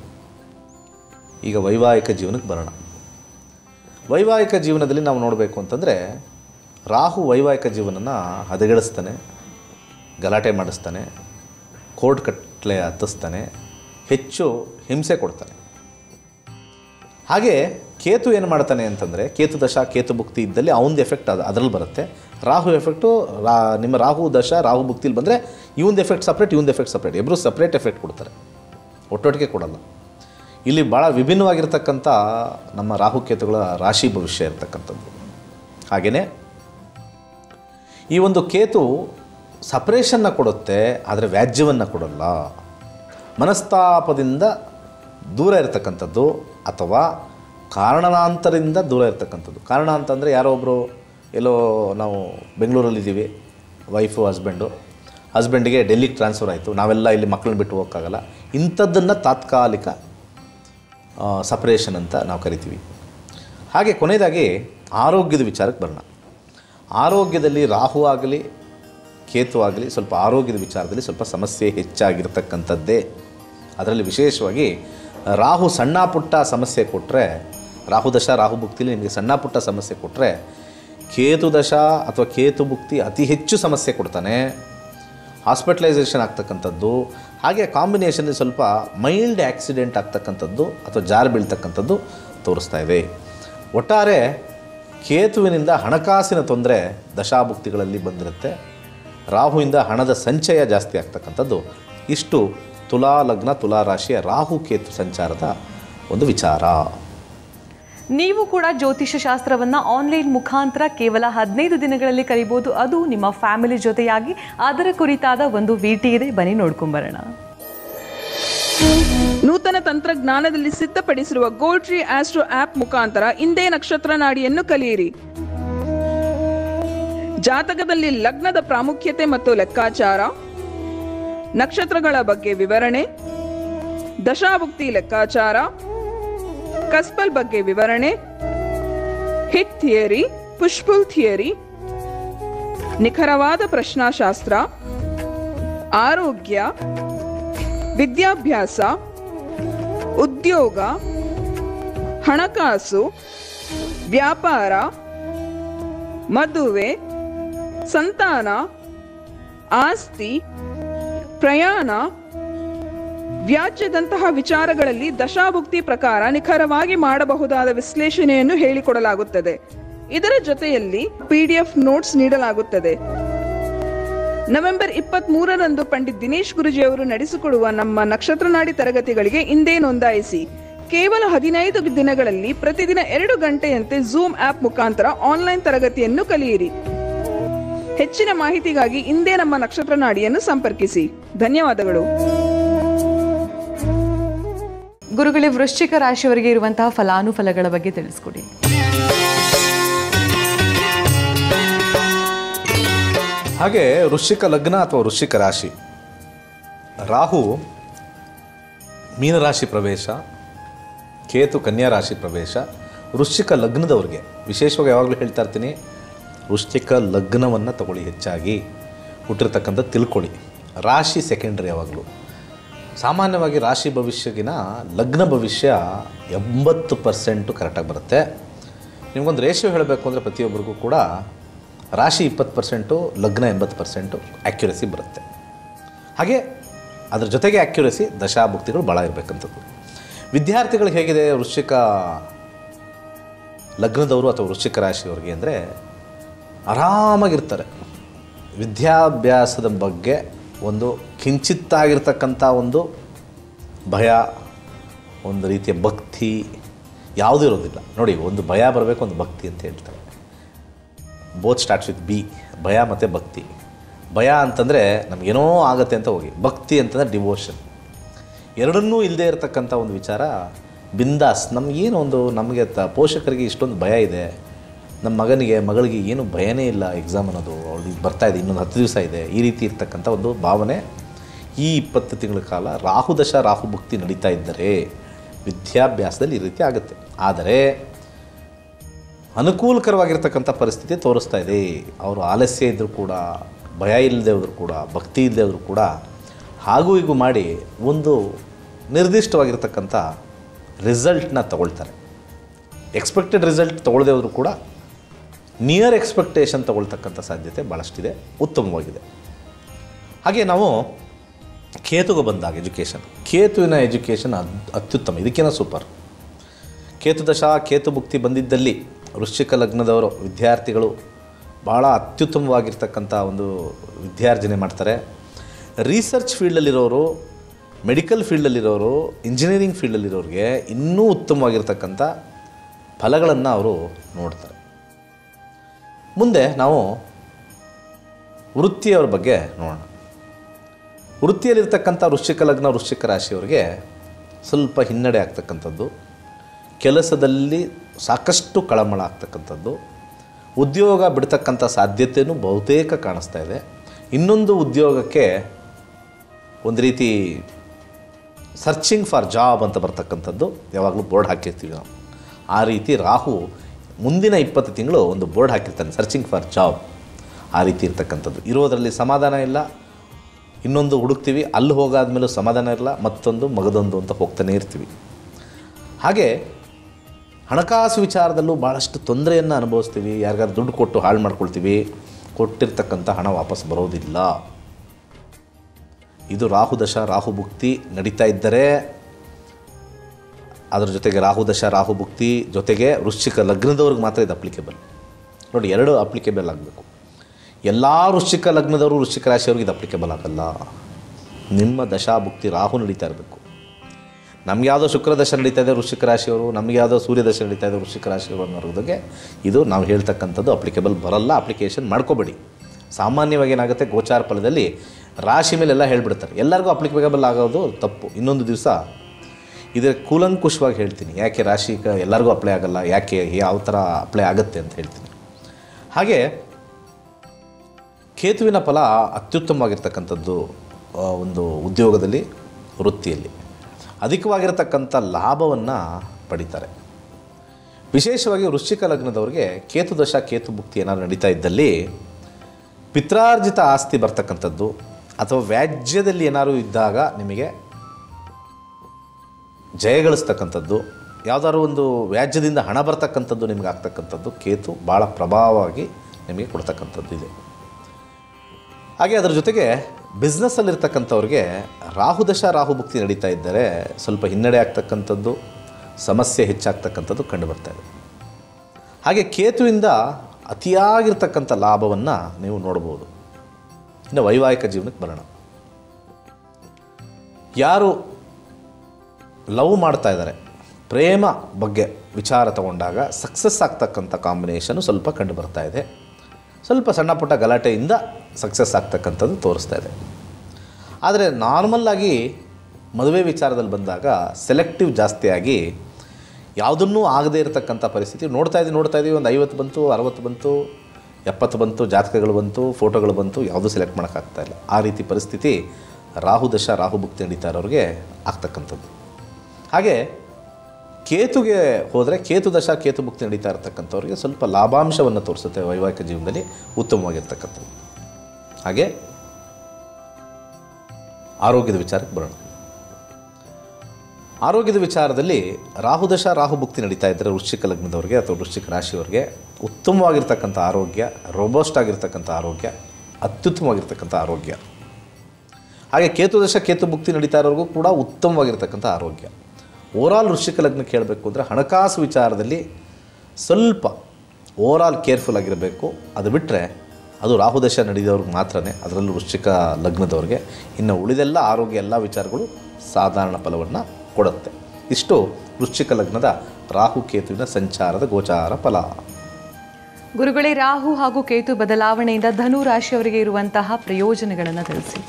ಈಗ ವೈವಾಹಿಕ ಜೀವನಕ್ಕೆ ಬರೋಣ ವೈವಾಹಿಕ ಜೀವನದಲ್ಲಿ ನಾವು ನೋಡಬೇಕು ಅಂತಂದರೆ ರಾಹು ವೈವಾಹಿಕ ಜೀವನನ ಹದಗೆಡಿಸ್ತಾನೆ ಗಲಾಟೆ ಮಾಡಿಸ್ತಾನೆ ಕೋರ್ಟ್ ಕಟ್ಲೆ ಹತ್ತಿಸ್ತಾನೆ ಹೆಚ್ಚು ಹಿಂಸೆ ಕೊಡ್ತಾನೆ ಹಾಗೆ ಕೇತು ಏನು ಮಾಡ್ತಾನೆ ಅಂತಂದರೆ ಕೇತು ದಶ ಕೇತು ಭುಕ್ತಿ ಇದ್ದಲ್ಲಿ ಅವನದು ಎಫೆಕ್ಟ್ ಅದು ಅದರಲ್ಲಿ ಬರುತ್ತೆ ರಾಹು ಎಫೆಕ್ಟು ರಾ ನಿಮ್ಮ ರಾಹು ದಶ ರಾಹು ಭುಕ್ತಿಲಿ ಬಂದರೆ ಇವಂದು ಎಫೆಕ್ಟ್ ಸಪ್ರೇಟ್ ಇವಂದು ಎಫೆಕ್ಟ್ ಸಪ್ರೇಟ್ ಇಬ್ಬರು ಸಪ್ರೇಟ್ ಎಫೆಕ್ಟ್ ಕೊಡ್ತಾರೆ ಒಟ್ಟೊಟ್ಟಿಗೆ ಕೊಡಲ್ಲ ಇಲ್ಲಿ ಭಾಳ ವಿಭಿನ್ನವಾಗಿರ್ತಕ್ಕಂಥ ನಮ್ಮ ರಾಹುಕೇತುಗಳ ರಾಶಿ ಭವಿಷ್ಯ ಇರತಕ್ಕಂಥದ್ದು ಹಾಗೆಯೇ ಈ ಒಂದು ಕೇತು ಸಪ್ರೇಷನ್ನ ಕೊಡುತ್ತೆ ಆದರೆ ವ್ಯಾಜ್ಯವನ್ನು ಕೊಡಲ್ಲ ಮನಸ್ತಾಪದಿಂದ ದೂರ ಇರತಕ್ಕಂಥದ್ದು ಅಥವಾ ಕಾರಣಾಂತರದಿಂದ ದೂರ ಇರತಕ್ಕಂಥದ್ದು ಕಾರಣ ಅಂತಂದರೆ ಯಾರೋ ಒಬ್ಬರು ಎಲ್ಲೋ ನಾವು ಬೆಂಗಳೂರಲ್ಲಿದ್ದೀವಿ ವೈಫು ಹಸ್ಬೆಂಡು ಹಸ್ಬೆಂಡಿಗೆ ಡೆಲ್ಲಿಗೆ ಟ್ರಾನ್ಸ್ಫರ್ ಆಯಿತು ನಾವೆಲ್ಲ ಇಲ್ಲಿ ಮಕ್ಕಳನ್ನ ಬಿಟ್ಟು ಹೋಗೋಕ್ಕಾಗಲ್ಲ ಇಂಥದ್ದನ್ನು ತಾತ್ಕಾಲಿಕ ಸಪ್ರೇಷನ್ ಅಂತ ನಾವು ಕರಿತೀವಿ ಹಾಗೆ ಕೊನೆಯದಾಗಿ ಆರೋಗ್ಯದ ವಿಚಾರಕ್ಕೆ ಬರೋಣ ಆರೋಗ್ಯದಲ್ಲಿ ರಾಹು ಆಗಲಿ ಕೇತು ಆಗಲಿ ಸ್ವಲ್ಪ ಆರೋಗ್ಯದ ವಿಚಾರದಲ್ಲಿ ಸ್ವಲ್ಪ ಸಮಸ್ಯೆ ಹೆಚ್ಚಾಗಿರ್ತಕ್ಕಂಥದ್ದೇ ಅದರಲ್ಲಿ ವಿಶೇಷವಾಗಿ ರಾಹು ಸಣ್ಣ ಪುಟ್ಟ ಸಮಸ್ಯೆ ಕೊಟ್ಟರೆ ರಾಹು ದಶ ರಾಹು ಭುಕ್ತಿಲಿ ನಿಮಗೆ ಸಣ್ಣ ಪುಟ್ಟ ಸಮಸ್ಯೆ ಕೊಟ್ಟರೆ ಕೇತು ದಶ ಅಥವಾ ಕೇತು ಭುಕ್ತಿ ಅತಿ ಹೆಚ್ಚು ಸಮಸ್ಯೆ ಕೊಡ್ತಾನೆ ಹಾಸ್ಪಿಟಲೈಸೇಷನ್ ಆಗ್ತಕ್ಕಂಥದ್ದು ಹಾಗೆ ಕಾಂಬಿನೇಷನಲ್ಲಿ ಸ್ವಲ್ಪ ಮೈಲ್ಡ್ ಆಕ್ಸಿಡೆಂಟ್ ಆಗ್ತಕ್ಕಂಥದ್ದು ಅಥವಾ ಜಾರು ಬೀಳ್ತಕ್ಕಂಥದ್ದು ತೋರಿಸ್ತಾ ಇದೆ ಒಟ್ಟಾರೆ ಕೇತುವಿನಿಂದ ಹಣಕಾಸಿನ ತೊಂದರೆ ದಶಾಭುಕ್ತಿಗಳಲ್ಲಿ ಬಂದಿರುತ್ತೆ ರಾಹುವಿಂದ ಹಣದ ಸಂಚಯ ಜಾಸ್ತಿ ಆಗ್ತಕ್ಕಂಥದ್ದು ಇಷ್ಟು ತುಲಾ ಲಗ್ನ ತುಲಾ ರಾಶಿಯ ರಾಹು ಕೇತು ಸಂಚಾರದ ಒಂದು ವಿಚಾರ ನೀವು ಕೂಡ ಜ್ಯೋತಿಷ್ಯ ಶಾಸ್ತ್ರವನ್ನ ಆನ್ಲೈನ್ ಮುಖಾಂತರ ಕೇವಲ ಹದಿನೈದು ದಿನಗಳಲ್ಲಿ ಕಲಿಬಹುದು ಅದು ನಿಮ್ಮ ಫ್ಯಾಮಿಲಿ ಜೊತೆಯಾಗಿ ಅದರ ಕುರಿತಾದ ಒಂದು ವಿಟಿ ಇದೆ ಬನ್ನಿ ನೋಡ್ಕೊಂಬರೋಣ ನೂತನ ತಂತ್ರಜ್ಞಾನದಲ್ಲಿ ಸಿದ್ಧಪಡಿಸಿರುವ ಗೋಲ್ಡ್ ಟ್ರೀ ಆಸ್ಟ್ರೋ ಆಪ್ ಮುಖಾಂತರ ಇಂದೇ ನಕ್ಷತ್ರ ನಾಡಿಯನ್ನು ಕಲಿಯಿರಿ ಜಾತಕದಲ್ಲಿ ಲಗ್ನದ ಪ್ರಾಮುಖ್ಯತೆ ಮತ್ತು ಲೆಕ್ಕಾಚಾರ ನಕ್ಷತ್ರಗಳ ಬಗ್ಗೆ ವಿವರಣೆ ದಶಾಭುಕ್ತಿ ಲೆಕ್ಕಾಚಾರ ಕಸ್ಪಲ್ ಬಗ್ಗೆ ವಿವರಣೆ ಹಿಟ್ ಥಿಯರಿ ಪುಷ್ಪುಲ್ ಥಿಯರಿ ನಿಖರವಾದ ಪ್ರಶ್ನಾಶಾಸ್ತ್ರ ಆರೋಗ್ಯ ವಿದ್ಯಾಭ್ಯಾಸ ಉದ್ಯೋಗ ಹಣಕಾಸು ವ್ಯಾಪಾರ ಮದುವೆ ಸಂತಾನ ಆಸ್ತಿ ಪ್ರಯಾಣ ವ್ಯಾಜ್ಯದಂತಹ ವಿಚಾರಗಳಲ್ಲಿ ದಶಾಭುಕ್ತಿ ಪ್ರಕಾರ ನಿಖರವಾಗಿ ಮಾಡಬಹುದಾದ ವಿಶ್ಲೇಷಣೆಯನ್ನು ಹೇಳಿಕೊಡಲಾಗುತ್ತದೆ ಇದರ ಜೊತೆಯಲ್ಲಿ ಪಿಡಿಎಫ್ ನೋಟ್ಸ್ ನೀಡಲಾಗುತ್ತದೆ ನವೆಂಬರ್ ಇಪ್ಪತ್ತ್ ಮೂರರಂದು ಪಂಡಿತ್ ದಿನೇಶ್ ಗುರುಜಿ ಅವರು ನಡೆಸಿಕೊಡುವ ನಮ್ಮ ನಕ್ಷತ್ರನಾಡಿ ತರಗತಿಗಳಿಗೆ ಇಂದೇ ನೋಂದಾಯಿಸಿ ಕೇವಲ ಹದಿನೈದು ದಿನಗಳಲ್ಲಿ ಪ್ರತಿದಿನ ಎರಡು ಗಂಟೆಯಂತೆ ಝೂಮ್ ಆಪ್ ಮುಖಾಂತರ ಆನ್ಲೈನ್ ತರಗತಿಯನ್ನು ಕಲಿಯಿರಿ ಹೆಚ್ಚಿನ ಮಾಹಿತಿಗಾಗಿ ಇಂದೇ ನಮ್ಮ ನಕ್ಷತ್ರನಾಡಿಯನ್ನು ಸಂಪರ್ಕಿಸಿ ಧನ್ಯವಾದಗಳು ಗುರುಗಳೇ ವೃಶ್ಚಿಕ ರಾಶಿಯವರಿಗೆ ಇರುವಂತಹ ಫಲಾನುಫಲಗಳ ಬಗ್ಗೆ ತಿಳಿಸ್ಕೊಡಿ ಹಾಗೆ ವೃಶ್ಚಿಕ ಲಗ್ನ ಅಥವಾ ವೃಶ್ಚಿಕ ರಾಶಿ ರಾಹು ಮೀನರಾಶಿ ಪ್ರವೇಶ ಕೇತು ಕನ್ಯಾ ರಾಶಿ ಪ್ರವೇಶ ವೃಶ್ಚಿಕ ಲಗ್ನದವ್ರಿಗೆ ವಿಶೇಷವಾಗಿ ಯಾವಾಗಲೂ ಹೇಳ್ತಾ ಇರ್ತೀನಿ ವೃಶ್ಚಿಕ ಲಗ್ನವನ್ನು ತಗೊಳ್ಳಿ ಹೆಚ್ಚಾಗಿ ಹುಟ್ಟಿರ್ತಕ್ಕಂಥ ತಿಳ್ಕೊಳ್ಳಿ ರಾಶಿ ಸೆಕೆಂಡ್ರಿ ಯಾವಾಗಲೂ ಸಾಮಾನ್ಯವಾಗಿ ರಾಶಿ ಭವಿಷ್ಯಗಿನ ಲಗ್ನ ಭವಿಷ್ಯ ಎಂಬತ್ತು ಪರ್ಸೆಂಟು ಕರೆಕ್ಟಾಗಿ ಬರುತ್ತೆ ನಿಮಗೊಂದು ರೇಷಿಯೋ ಹೇಳಬೇಕು ಅಂದರೆ ಪ್ರತಿಯೊಬ್ಬರಿಗೂ ಕೂಡ ರಾಶಿ ಇಪ್ಪತ್ತು ಪರ್ಸೆಂಟು ಲಗ್ನ ಎಂಬತ್ತು ಪರ್ಸೆಂಟು ಆ್ಯಕ್ಯುರಸಿ ಬರುತ್ತೆ ಹಾಗೆ ಅದ್ರ ಜೊತೆಗೆ ಆ್ಯಕ್ಯುರಸಿ ದಶಾಭುಕ್ತಿಗಳು ಭಾಳ ಇರಬೇಕಂಥದ್ದು ವಿದ್ಯಾರ್ಥಿಗಳಿಗೆ ಹೇಗಿದೆ ವೃಶ್ಚಿಕ ಲಗ್ನದವರು ಅಥವಾ ವೃಶ್ಚಿಕ ರಾಶಿಯವರಿಗೆ ಅಂದರೆ ಆರಾಮಾಗಿರ್ತಾರೆ ವಿದ್ಯಾಭ್ಯಾಸದ ಬಗ್ಗೆ ಒಂದು ಕಿಂಚಿತ್ತಾಗಿರ್ತಕ್ಕಂಥ ಒಂದು ಭಯ ಒಂದು ರೀತಿಯ ಭಕ್ತಿ ಯಾವುದೂ ಇರೋದಿಲ್ಲ ನೋಡಿ ಒಂದು ಭಯ ಬರಬೇಕು ಒಂದು ಭಕ್ತಿ ಅಂತ ಹೇಳ್ತಾರೆ ಬೋತ್ ಸ್ಟಾರ್ಟ್ಸ್ ವಿತ್ ಬಿ ಭಯ ಮತ್ತು ಭಕ್ತಿ ಭಯ ಅಂತಂದರೆ ನಮಗೇನೋ ಆಗತ್ತೆ ಅಂತ ಹೋಗಿ ಭಕ್ತಿ ಅಂತಂದರೆ ಡಿವೋಷನ್ ಎರಡನ್ನೂ ಇಲ್ಲದೆ ಇರತಕ್ಕಂಥ ಒಂದು ವಿಚಾರ ಬಿಂದಾಸ್ ನಮಗೇನು ಒಂದು ನಮಗೆ ತ ಪೋಷಕರಿಗೆ ಇಷ್ಟೊಂದು ಭಯ ಇದೆ ನಮ್ಮ ಮಗನಿಗೆ ಮಗಳಿಗೆ ಏನು ಭಯನೇ ಇಲ್ಲ ಎಕ್ಸಾಮ್ ಅನ್ನೋದು ಅವಳಿಗೆ ಬರ್ತಾ ಇದೆ ಇನ್ನೊಂದು ಹತ್ತು ದಿವಸ ಇದೆ ಈ ರೀತಿ ಇರ್ತಕ್ಕಂಥ ಒಂದು ಭಾವನೆ ಈ ಇಪ್ಪತ್ತು ತಿಂಗಳ ಕಾಲ ರಾಹುದಶ ರಾಹುಭುಕ್ತಿ ನಡೀತಾ ಇದ್ದರೆ ವಿದ್ಯಾಭ್ಯಾಸದಲ್ಲಿ ಈ ರೀತಿ ಆಗುತ್ತೆ ಆದರೆ ಅನುಕೂಲಕರವಾಗಿರ್ತಕ್ಕಂಥ ಪರಿಸ್ಥಿತಿ ತೋರಿಸ್ತಾ ಇದೆ ಅವರು ಆಲಸ್ಯ ಇದ್ದರೂ ಕೂಡ ಭಯ ಇಲ್ಲದೆ ಹೋದರೂ ಕೂಡ ಭಕ್ತಿ ಇಲ್ಲದೆ ಹೋದರೂ ಕೂಡ ಹಾಗೂ ಹೀಗೂ ಮಾಡಿ ಒಂದು ನಿರ್ದಿಷ್ಟವಾಗಿರ್ತಕ್ಕಂಥ ರಿಸಲ್ಟ್ನ ತಗೊಳ್ತಾರೆ ಎಕ್ಸ್ಪೆಕ್ಟೆಡ್ ರಿಸಲ್ಟ್ ತೊಗೊಳ್ಳದೆ ಹೋದರೂ ಕೂಡ ನಿಯರ್ ಎಕ್ಸ್ಪೆಕ್ಟೇಷನ್ ತಗೊಳ್ತಕ್ಕಂಥ ಸಾಧ್ಯತೆ ಭಾಳಷ್ಟಿದೆ ಉತ್ತಮವಾಗಿದೆ ಹಾಗೆ ನಾವು ಕೇತುಗೆ ಬಂದಾಗ ಎಜುಕೇಷನ್ ಕೇತುವಿನ ಎಜುಕೇಷನ್ ಅದ್ ಅತ್ಯುತ್ತಮ ಇದಕ್ಕಿಂತ ಸೂಪರ್ ಕೇತು ದಶಾ ಕೇತು ಭುಕ್ತಿ ಬಂದಿದ್ದಲ್ಲಿ ವೃಶ್ಚಿಕ ಲಗ್ನದವರು ವಿದ್ಯಾರ್ಥಿಗಳು ಭಾಳ ಅತ್ಯುತ್ತಮವಾಗಿರ್ತಕ್ಕಂಥ ಒಂದು ವಿದ್ಯಾರ್ಜನೆ ಮಾಡ್ತಾರೆ ರಿಸರ್ಚ್ ಫೀಲ್ಡಲ್ಲಿರೋರು ಮೆಡಿಕಲ್ ಫೀಲ್ಡಲ್ಲಿರೋರು ಇಂಜಿನಿಯರಿಂಗ್ ಫೀಲ್ಡಲ್ಲಿರೋರಿಗೆ ಇನ್ನೂ ಉತ್ತಮವಾಗಿರ್ತಕ್ಕಂಥ ಫಲಗಳನ್ನು ಅವರು ನೋಡ್ತಾರೆ ಮುಂದೆ ನಾವು ವೃತ್ತಿಯವರ ಬಗ್ಗೆ ನೋಡೋಣ ವೃತ್ತಿಯಲ್ಲಿರ್ತಕ್ಕಂಥ ವೃಶ್ಚಿಕ ಲಗ್ನ ವೃಶ್ಚಿಕ ರಾಶಿಯವರಿಗೆ ಸ್ವಲ್ಪ ಹಿನ್ನಡೆ ಆಗ್ತಕ್ಕಂಥದ್ದು ಕೆಲಸದಲ್ಲಿ ಸಾಕಷ್ಟು ಕಳಮಳ ಆಗ್ತಕ್ಕಂಥದ್ದು ಉದ್ಯೋಗ ಬಿಡ್ತಕ್ಕಂಥ ಸಾಧ್ಯತೆಯೂ ಬಹುತೇಕ ಕಾಣಿಸ್ತಾ ಇದೆ ಇನ್ನೊಂದು ಉದ್ಯೋಗಕ್ಕೆ ಒಂದು ರೀತಿ ಸರ್ಚಿಂಗ್ ಫಾರ್ ಜಾಬ್ ಅಂತ ಬರ್ತಕ್ಕಂಥದ್ದು ಯಾವಾಗಲೂ ಬೋರ್ಡ್ ಹಾಕಿರ್ತೀವಿ ನಾವು ಆ ರೀತಿ ರಾಹು ಮುಂದಿನ ಇಪ್ಪತ್ತು ತಿಂಗಳು ಒಂದು ಬೋರ್ಡ್ ಹಾಕಿರ್ತಾನೆ ಸರ್ಚಿಂಗ್ ಫಾರ್ ಜಾಬ್ ಆ ರೀತಿ ಇರ್ತಕ್ಕಂಥದ್ದು ಇರೋದರಲ್ಲಿ ಸಮಾಧಾನ ಇಲ್ಲ ಇನ್ನೊಂದು ಹುಡುಕ್ತೀವಿ ಅಲ್ಲಿ ಹೋಗಾದ್ಮೇಲೂ ಸಮಾಧಾನ ಇರಲ್ಲ ಮತ್ತೊಂದು ಮಗದೊಂದು ಅಂತ ಹೋಗ್ತಾನೆ ಇರ್ತೀವಿ ಹಾಗೆ ಹಣಕಾಸು ವಿಚಾರದಲ್ಲೂ ಭಾಳಷ್ಟು ತೊಂದರೆಯನ್ನು ಅನುಭವಿಸ್ತೀವಿ ಯಾರಿಗಾದ್ರು ದುಡ್ಡು ಕೊಟ್ಟು ಹಾಳು ಮಾಡ್ಕೊಳ್ತೀವಿ ಕೊಟ್ಟಿರ್ತಕ್ಕಂಥ ಹಣ ವಾಪಸ್ ಬರೋದಿಲ್ಲ ಇದು ರಾಹುದಶ ರಾಹುಭುಕ್ತಿ ನಡೀತಾ ಇದ್ದರೆ ಅದರ ಜೊತೆಗೆ ರಾಹುದಶ ರಾಹುಭುಕ್ತಿ ಜೊತೆಗೆ ವೃಶ್ಚಿಕ ಲಗ್ನದವ್ರಿಗೆ ಮಾತ್ರ ಇದು ಅಪ್ಲಿಕೇಬಲ್ ನೋಡಿ ಎರಡು ಅಪ್ಲಿಕೇಬಲ್ ಆಗಬೇಕು ಎಲ್ಲ ವೃಶ್ಚಿಕ ಲಗ್ನದವರು ವೃಶ್ಚಿಕ ರಾಶಿಯವ್ರಿಗೆ ಇದು ಅಪ್ಲಿಕೇಬಲ್ ಆಗಲ್ಲ ನಿಮ್ಮ ದಶಾಭುಕ್ತಿ ರಾಹು ನಡೀತಾ ಇರಬೇಕು ನಮ್ಗೆ ಯಾವುದೋ ಶುಕ್ರ ದಶ ನಡೀತಾ ಇದೆ ವೃಶ್ಚಿಕ ರಾಶಿಯವರು ನಮ್ಗೆ ಯಾವುದೋ ಸೂರ್ಯ ದಶ ನಡೀತಾ ಇದೆ ವೃಶ್ಚಿಕ ರಾಶಿಯವರು ಅನ್ನೋರಿಗೆ ಇದು ನಾವು ಹೇಳ್ತಕ್ಕಂಥದ್ದು ಅಪ್ಲಿಕೇಬಲ್ ಬರಲ್ಲ ಅಪ್ಲಿಕೇಶನ್ ಮಾಡ್ಕೋಬೇಡಿ ಸಾಮಾನ್ಯವಾಗಿ ಏನಾಗುತ್ತೆ ಗೋಚಾರ ಫಲದಲ್ಲಿ ರಾಶಿ ಮೇಲೆಲ್ಲ ಹೇಳ್ಬಿಡ್ತಾರೆ ಎಲ್ಲರಿಗೂ ಅಪ್ಲಿಕೇಬಲ್ ಆಗೋದು ತಪ್ಪು ಇನ್ನೊಂದು ದಿವಸ ಇದರ ಕೂಲಂಕುಷವಾಗಿ ಹೇಳ್ತೀನಿ ಯಾಕೆ ರಾಶಿ ಕ- ಎಲ್ಲರಿಗೂ ಅಪ್ಲೈ ಆಗಲ್ಲ ಯಾಕೆ ಯಾವ ಥರ ಅಪ್ಲೈ ಆಗುತ್ತೆ ಅಂತ ಹೇಳ್ತೀನಿ ಹಾಗೆ ಕೇತುವಿನ ಫಲ ಅತ್ಯುತ್ತಮವಾಗಿರ್ತಕ್ಕಂಥದ್ದು ಆ, ಒಂದು ಉದ್ಯೋಗದಲ್ಲಿ ವೃತ್ತಿಯಲ್ಲಿ ಅಧಿಕವಾಗಿರತಕ್ಕಂಥ ಲಾಭವನ್ನು ಪಡಿತಾರೆ ವಿಶೇಷವಾಗಿ ವೃಶ್ಚಿಕ ಲಗ್ನದವ್ರಿಗೆ ಕೇತು ದಶ ಕೇತು ಭುಕ್ತಿ ಏನಾದ್ರು ನಡೀತಾ ಇದ್ದಲ್ಲಿ ಪಿತ್ರಾರ್ಜಿತ ಆಸ್ತಿ ಬರ್ತಕ್ಕಂಥದ್ದು ಅಥವಾ ವ್ಯಾಜ್ಯದಲ್ಲಿ ಏನಾದ್ರು ಇದ್ದಾಗ ನಿಮಗೆ ಜಯಗಳಿಸ್ತಕ್ಕಂಥದ್ದು ಯಾವುದಾದ್ರು ಒಂದು ವ್ಯಾಜ್ಯದಿಂದ ಹಣ ಬರ್ತಕ್ಕಂಥದ್ದು ನಿಮಗೆ ಆಗ್ತಕ್ಕಂಥದ್ದು ಕೇತು ಭಾಳ ಪ್ರಭಾವವಾಗಿ ನಿಮಗೆ ಕೊಡ್ತಕ್ಕಂಥದ್ದು ಇದೆ ಹಾಗೆ ಅದರ ಜೊತೆಗೆ ಬಿಸ್ನೆಸ್ಸಲ್ಲಿರ್ತಕ್ಕಂಥವ್ರಿಗೆ ರಾಹುದಶ ರಾಹುಭುಕ್ತಿ ನಡೀತಾ ಇದ್ದರೆ ಸ್ವಲ್ಪ ಹಿನ್ನಡೆ ಆಗ್ತಕ್ಕಂಥದ್ದು ಸಮಸ್ಯೆ ಹೆಚ್ಚಾಗ್ತಕ್ಕಂಥದ್ದು ಕಂಡುಬರ್ತಾ ಇದೆ ಹಾಗೆ ಕೇತುವಿಂದ ಅತಿಯಾಗಿರ್ತಕ್ಕಂಥ ಲಾಭವನ್ನು ನೀವು ನೋಡ್ಬೋದು ಇನ್ನು ವೈವಾಹಿಕ ಜೀವನಕ್ಕೆ ಬರೋಣ ಯಾರು ಲವ್ ಮಾಡ್ತಾ ಇದ್ದಾರೆ ಪ್ರೇಮ ಬಗ್ಗೆ ವಿಚಾರ ತಗೊಂಡಾಗ ಸಕ್ಸಸ್ ಆಗ್ತಕ್ಕಂಥ ಕಾಂಬಿನೇಷನು ಸ್ವಲ್ಪ ಕಂಡು ಬರ್ತಾ ಇದೆ ಸ್ವಲ್ಪ ಸಣ್ಣ ಪುಟ್ಟ ಗಲಾಟೆಯಿಂದ ಸಕ್ಸಸ್ ಆಗ್ತಕ್ಕಂಥದ್ದು ತೋರಿಸ್ತಾ ಇದೆ ಆದರೆ ನಾರ್ಮಲ್ಲಾಗಿ ಮದುವೆ ವಿಚಾರದಲ್ಲಿ ಬಂದಾಗ ಸೆಲೆಕ್ಟಿವ್ ಜಾಸ್ತಿಯಾಗಿ ಯಾವುದನ್ನೂ ಆಗದೇ ಇರತಕ್ಕಂಥ ಪರಿಸ್ಥಿತಿ ನೋಡ್ತಾ ಇದ್ದೀವಿ ನೋಡ್ತಾ ಇದ್ದೀವಿ ಒಂದು ಐವತ್ತು ಬಂತು ಅರವತ್ತು ಬಂತು ಎಪ್ಪತ್ತು ಬಂತು ಜಾತಕಗಳು ಬಂತು ಫೋಟೋಗಳು ಬಂತು ಯಾವುದೂ ಸೆಲೆಕ್ಟ್ ಮಾಡೋಕ್ಕಾಗ್ತಾ ಇಲ್ಲ ಆ ರೀತಿ ಪರಿಸ್ಥಿತಿ ರಾಹು ದಶ ರಾಹು ಭುಕ್ತಿ ನಡೀತಾ ಇರೋರಿಗೆ ಆಗ್ತಕ್ಕಂಥದ್ದು ಹಾಗೆ ಕೇತುಗೆ ಹೋದರೆ ಕೇತು ದಶ ಕೇತು ಭುಕ್ತಿ ನಡೀತಾ ಇರತಕ್ಕಂಥವ್ರಿಗೆ ಸ್ವಲ್ಪ ಲಾಭಾಂಶವನ್ನು ತೋರಿಸುತ್ತೆ ವೈವಾಹಿಕ ಜೀವನದಲ್ಲಿ ಉತ್ತಮವಾಗಿರ್ತಕ್ಕಂಥದ್ದು ಹಾಗೆ ಆರೋಗ್ಯದ ವಿಚಾರಕ್ಕೆ ಬರೋಣ ಆರೋಗ್ಯದ ವಿಚಾರದಲ್ಲಿ ರಾಹುದಶ ರಾಹು ಭುಕ್ತಿ ನಡೀತಾ ಇದ್ದರೆ ವೃಶ್ಚಿಕ ಲಗ್ನದವ್ರಿಗೆ ಅಥವಾ ವೃಶ್ಚಿಕ ರಾಶಿಯವರಿಗೆ ಉತ್ತಮವಾಗಿರ್ತಕ್ಕಂಥ ಆರೋಗ್ಯ ರೋಬೋಸ್ಟ್ ಆಗಿರ್ತಕ್ಕಂಥ ಆರೋಗ್ಯ ಅತ್ಯುತ್ತಮವಾಗಿರ್ತಕ್ಕಂಥ ಆರೋಗ್ಯ ಹಾಗೆ ಕೇತು ದಶ ಕೇತು ಭುಕ್ತಿ ನಡೀತಾ ಇರೋರಿಗೂ ಕೂಡ ಉತ್ತಮವಾಗಿರ್ತಕ್ಕಂಥ ಆರೋಗ್ಯ ಓವರಾಲ್ ವೃಶ್ಚಿಕ ಲಗ್ನ ಕೇಳಬೇಕು ಅಂದರೆ ಹಣಕಾಸು ವಿಚಾರದಲ್ಲಿ ಸ್ವಲ್ಪ ಓವರಾಲ್ ಕೇರ್ಫುಲ್ ಆಗಿರಬೇಕು ಅದು ಬಿಟ್ಟರೆ ಅದು ರಾಹುದಶ ನಡೆದವ್ರಿಗೆ ಮಾತ್ರನೇ ಅದರಲ್ಲೂ ವೃಶ್ಚಿಕ ಲಗ್ನದವ್ರಿಗೆ ಇನ್ನು ಉಳಿದೆಲ್ಲ ಆರೋಗ್ಯ ಎಲ್ಲ ವಿಚಾರಗಳು ಸಾಧಾರಣ ಫಲವನ್ನು ಕೊಡುತ್ತೆ ಇಷ್ಟು ವೃಶ್ಚಿಕ ಲಗ್ನದ ರಾಹು ಕೇತುವಿನ ಸಂಚಾರದ ಗೋಚಾರ ಫಲ ಗುರುಗಳೇ ರಾಹು ಹಾಗೂ ಕೇತು ಬದಲಾವಣೆಯಿಂದ ಧನು ರಾಶಿಯವರಿಗೆ ಇರುವಂತಹ ಪ್ರಯೋಜನಗಳನ್ನು ತಿಳಿಸಿ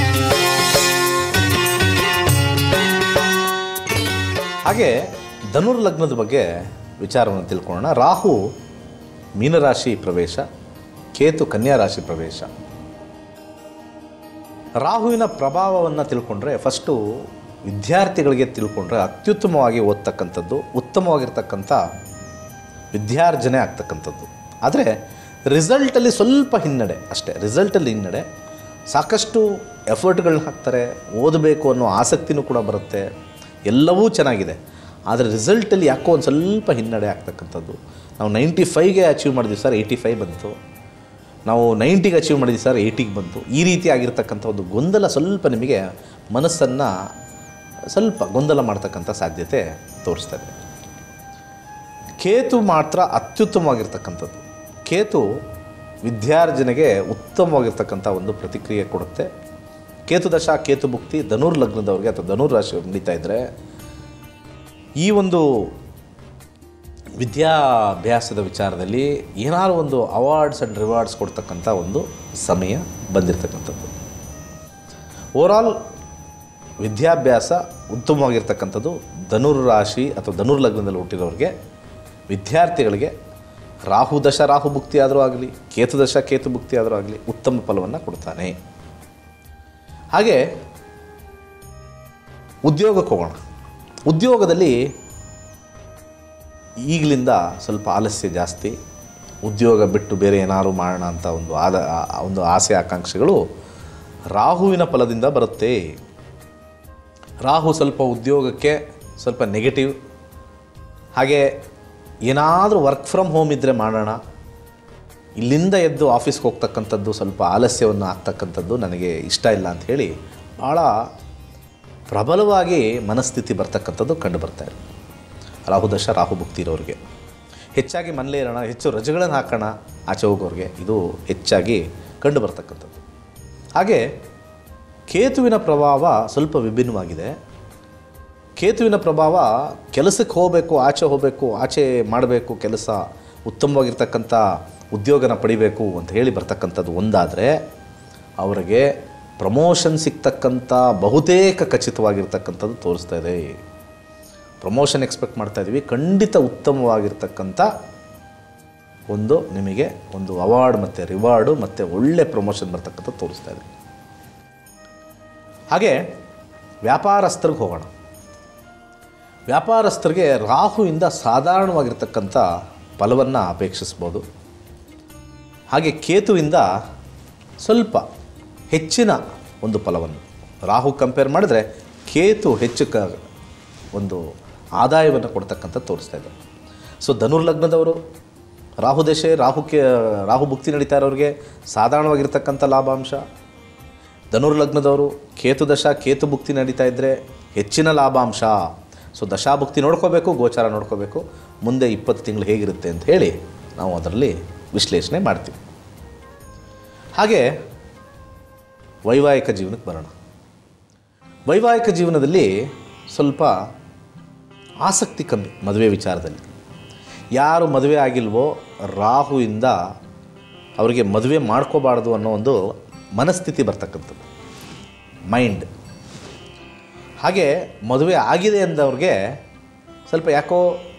ಹಾಗೆ ಧನುರ್ ಲಗ್ನದ ಬಗ್ಗೆ ವಿಚಾರವನ್ನು ತಿಳ್ಕೊಳ್ಳೋಣ ರಾಹು ಮೀನರಾಶಿ ಪ್ರವೇಶ ಕೇತು ಕನ್ಯಾ ರಾಶಿ ಪ್ರವೇಶ ರಾಹುವಿನ ಪ್ರಭಾವವನ್ನು ತಿಳ್ಕೊಂಡ್ರೆ ಫಸ್ಟು ವಿದ್ಯಾರ್ಥಿಗಳಿಗೆ ತಿಳ್ಕೊಂಡ್ರೆ ಅತ್ಯುತ್ತಮವಾಗಿ ಓದ್ತಕ್ಕಂಥದ್ದು ಉತ್ತಮವಾಗಿರ್ತಕ್ಕಂಥ ವಿದ್ಯಾರ್ಜನೆ ಆಗ್ತಕ್ಕಂಥದ್ದು ಆದರೆ ರಿಸಲ್ಟಲ್ಲಿ ಸ್ವಲ್ಪ ಹಿನ್ನಡೆ ಅಷ್ಟೇ ರಿಸಲ್ಟಲ್ಲಿ ಹಿನ್ನಡೆ ಸಾಕಷ್ಟು ಎಫರ್ಟ್ಗಳನ್ನ ಹಾಕ್ತಾರೆ ಓದಬೇಕು ಅನ್ನೋ ಆಸಕ್ತಿನೂ ಕೂಡ ಬರುತ್ತೆ ಎಲ್ಲವೂ ಚೆನ್ನಾಗಿದೆ ಆದರೆ ರಿಸಲ್ಟಲ್ಲಿ ಯಾಕೋ ಒಂದು ಸ್ವಲ್ಪ ಹಿನ್ನಡೆ ಆಗ್ತಕ್ಕಂಥದ್ದು ನಾವು ನೈಂಟಿ ಫೈವ್ಗೆ ಅಚೀವ್ ಮಾಡಿದ್ವಿ ಸರ್ ಏಯ್ಟಿ ಫೈವ್ ಬಂತು ನಾವು ನೈಂಟಿಗೆ ಅಚೀವ್ ಮಾಡಿದ್ವಿ ಸರ್ ಏಯ್ಟಿಗೆ ಬಂತು ಈ ರೀತಿ ಆಗಿರ್ತಕ್ಕಂಥ ಒಂದು ಗೊಂದಲ ಸ್ವಲ್ಪ ನಿಮಗೆ ಮನಸ್ಸನ್ನು ಸ್ವಲ್ಪ ಗೊಂದಲ ಮಾಡ್ತಕ್ಕಂಥ ಸಾಧ್ಯತೆ ತೋರಿಸ್ತದೆ ಕೇತು ಮಾತ್ರ ಅತ್ಯುತ್ತಮವಾಗಿರ್ತಕ್ಕಂಥದ್ದು ಕೇತು ವಿದ್ಯಾರ್ಜನೆಗೆ ಉತ್ತಮವಾಗಿರ್ತಕ್ಕಂಥ ಒಂದು ಪ್ರತಿಕ್ರಿಯೆ ಕೊಡುತ್ತೆ ಕೇತು ದಶ ಕೇತು ಭುಕ್ತಿ ಧನುರ್ ಲಗ್ನದವ್ರಿಗೆ ಅಥವಾ ಧನುರ್ ರಾಶಿಯವ್ರಿಗೆ ನಡೀತಾ ಇದ್ದರೆ ಈ ಒಂದು ವಿದ್ಯಾಭ್ಯಾಸದ ವಿಚಾರದಲ್ಲಿ ಏನಾದ್ರು ಒಂದು ಅವಾರ್ಡ್ಸ್ ಆ್ಯಂಡ್ ರಿವಾರ್ಡ್ಸ್ ಕೊಡ್ತಕ್ಕಂಥ ಒಂದು ಸಮಯ ಬಂದಿರತಕ್ಕಂಥದ್ದು ಓವರಾಲ್ ವಿದ್ಯಾಭ್ಯಾಸ ಉತ್ತಮವಾಗಿರ್ತಕ್ಕಂಥದ್ದು ಧನುರ್ ರಾಶಿ ಅಥವಾ ಧನುರ್ ಲಗ್ನದಲ್ಲಿ ಹುಟ್ಟಿರೋರಿಗೆ ವಿದ್ಯಾರ್ಥಿಗಳಿಗೆ ರಾಹು ದಶ ರಾಹು ಭುಕ್ತಿ ಆದರೂ ಆಗಲಿ ಕೇತು ದಶ ಕೇತು ಭುಕ್ತಿ ಆದರೂ ಆಗಲಿ ಉತ್ತಮ ಫಲವನ್ನು ಕೊಡ್ತಾನೆ ಹಾಗೆ ಉದ್ಯೋಗಕ್ಕೆ ಹೋಗೋಣ ಉದ್ಯೋಗದಲ್ಲಿ ಈಗಲಿಂದ ಸ್ವಲ್ಪ ಆಲಸ್ಯ ಜಾಸ್ತಿ ಉದ್ಯೋಗ ಬಿಟ್ಟು ಬೇರೆ ಏನಾದ್ರು ಮಾಡೋಣ ಅಂತ ಒಂದು ಆದ ಆ- ಒಂದು ಆಸೆ ಆಕಾಂಕ್ಷೆಗಳು ರಾಹುವಿನ ಫಲದಿಂದ ಬರುತ್ತೆ ರಾಹು ಸ್ವಲ್ಪ ಉದ್ಯೋಗಕ್ಕೆ ಸ್ವಲ್ಪ ನೆಗೆಟಿವ್ ಹಾಗೆ ಏನಾದರೂ ವರ್ಕ್ ಫ್ರಮ್ ಹೋಮ್ ಇದ್ದರೆ ಮಾಡೋಣ ಇಲ್ಲಿಂದ ಎದ್ದು ಆಫೀಸ್ಗೆ ಹೋಗ್ತಕ್ಕಂಥದ್ದು ಸ್ವಲ್ಪ ಆಲಸ್ಯವನ್ನು ಆಗ್ತಕ್ಕಂಥದ್ದು ನನಗೆ ಇಷ್ಟ ಇಲ್ಲ ಅಂತ ಹೇಳಿ ಭಾಳ ಪ್ರಬಲವಾಗಿ ಮನಸ್ಥಿತಿ ಬರ್ತಕ್ಕಂಥದ್ದು ಕಂಡು ಬರ್ತಾ ಇದೆ ರಾಹು ದಶ ರಾಹು ಭುಕ್ತಿ ಇರೋರಿಗೆ ಹೆಚ್ಚಾಗಿ ಮನೇಲೇ ಇರೋಣ ಹೆಚ್ಚು ರಜೆಗಳನ್ನು ಹಾಕೋಣ ಆಚೆ ಹೋಗೋರಿಗೆ ಇದು ಹೆಚ್ಚಾಗಿ ಕಂಡು ಬರ್ತಕ್ಕಂಥದ್ದು ಹಾಗೆ ಕೇತುವಿನ ಪ್ರಭಾವ ಸ್ವಲ್ಪ ವಿಭಿನ್ನವಾಗಿದೆ ಕೇತುವಿನ ಪ್ರಭಾವ ಕೆಲಸಕ್ಕೆ ಹೋಗಬೇಕು ಆಚೆ ಹೋಗಬೇಕು ಆಚೆ ಮಾಡಬೇಕು ಕೆಲಸ ಉತ್ತಮವಾಗಿರ್ತಕ್ಕಂಥ ಉದ್ಯೋಗನ ಪಡಿಬೇಕು ಅಂತ ಹೇಳಿ ಬರ್ತಕ್ಕಂಥದ್ದು ಒಂದಾದರೆ ಅವರಿಗೆ ಪ್ರಮೋಷನ್ ಸಿಗ್ತಕ್ಕಂಥ ಬಹುತೇಕ ಖಚಿತವಾಗಿರ್ತಕ್ಕಂಥದ್ದು ತೋರಿಸ್ತಾ ಇದೆ ಪ್ರಮೋಷನ್ ಎಕ್ಸ್ಪೆಕ್ಟ್ ಮಾಡ್ತಾ ಇದ್ದೀವಿ ಖಂಡಿತ ಉತ್ತಮವಾಗಿರ್ತಕ್ಕಂಥ ಒಂದು ನಿಮಗೆ ಒಂದು ಅವಾರ್ಡ್ ಮತ್ತು ರಿವಾರ್ಡು ಮತ್ತು ಒಳ್ಳೆ ಪ್ರಮೋಷನ್ ಬರ್ತಕ್ಕಂಥದ್ದು ತೋರಿಸ್ತಾ ಇದೆ ಹಾಗೆ ವ್ಯಾಪಾರಸ್ಥರಿಗೆ ಹೋಗೋಣ ವ್ಯಾಪಾರಸ್ಥರಿಗೆ ರಾಹುವಿಂದ ಸಾಧಾರಣವಾಗಿರ್ತಕ್ಕಂಥ ಫಲವನ್ನು ಅಪೇಕ್ಷಿಸ್ಬೋದು ಹಾಗೆ ಕೇತುವಿಂದ ಸ್ವಲ್ಪ ಹೆಚ್ಚಿನ ಒಂದು ಫಲವನ್ನು ರಾಹು ಕಂಪೇರ್ ಮಾಡಿದ್ರೆ ಕೇತು ಹೆಚ್ಚು ಕ ಒಂದು ಆದಾಯವನ್ನು ಕೊಡ್ತಕ್ಕಂಥ ತೋರಿಸ್ತಾ ಇದೆ ಸೊ ಧನುರ್ ಲಗ್ನದವರು ರಾಹು ದಶೆ ರಾಹು ಕೇ ರಾಹು ಭುಕ್ತಿ ನಡೀತಾ ಇರೋರಿಗೆ ಸಾಧಾರಣವಾಗಿರ್ತಕ್ಕಂಥ ಲಾಭಾಂಶ ಧನುರ್ ಲಗ್ನದವರು ಕೇತು ದಶ ಕೇತು ಭುಕ್ತಿ ನಡೀತಾ ಇದ್ದರೆ ಹೆಚ್ಚಿನ ಲಾಭಾಂಶ ಸೊ ದಶಾಭುಕ್ತಿ ನೋಡ್ಕೋಬೇಕು ಗೋಚಾರ ನೋಡ್ಕೋಬೇಕು ಮುಂದೆ ಇಪ್ಪತ್ತು ತಿಂಗಳು ಹೇಗಿರುತ್ತೆ ಅಂತ ಹೇಳಿ ನಾವು ಅದರಲ್ಲಿ ವಿಶ್ಲೇಷಣೆ ಮಾಡ್ತೀವಿ ಹಾಗೆ ವೈವಾಹಿಕ ಜೀವನಕ್ಕೆ ಬರೋಣ ವೈವಾಹಿಕ ಜೀವನದಲ್ಲಿ ಸ್ವಲ್ಪ ಆಸಕ್ತಿ ಕಮ್ಮಿ ಮದುವೆ ವಿಚಾರದಲ್ಲಿ ಯಾರು ಮದುವೆ ಆಗಿಲ್ವೋ ರಾಹುವಿಂದ ಅವರಿಗೆ ಮದುವೆ ಮಾಡ್ಕೋಬಾರ್ದು ಅನ್ನೋ ಒಂದು ಮನಸ್ಥಿತಿ ಬರ್ತಕ್ಕಂಥದ್ದು ಮೈಂಡ್ ಹಾಗೆ ಮದುವೆ ಆಗಿದೆ ಅಂದವ್ರಿಗೆ ಸ್ವಲ್ಪ ಯಾಕೋ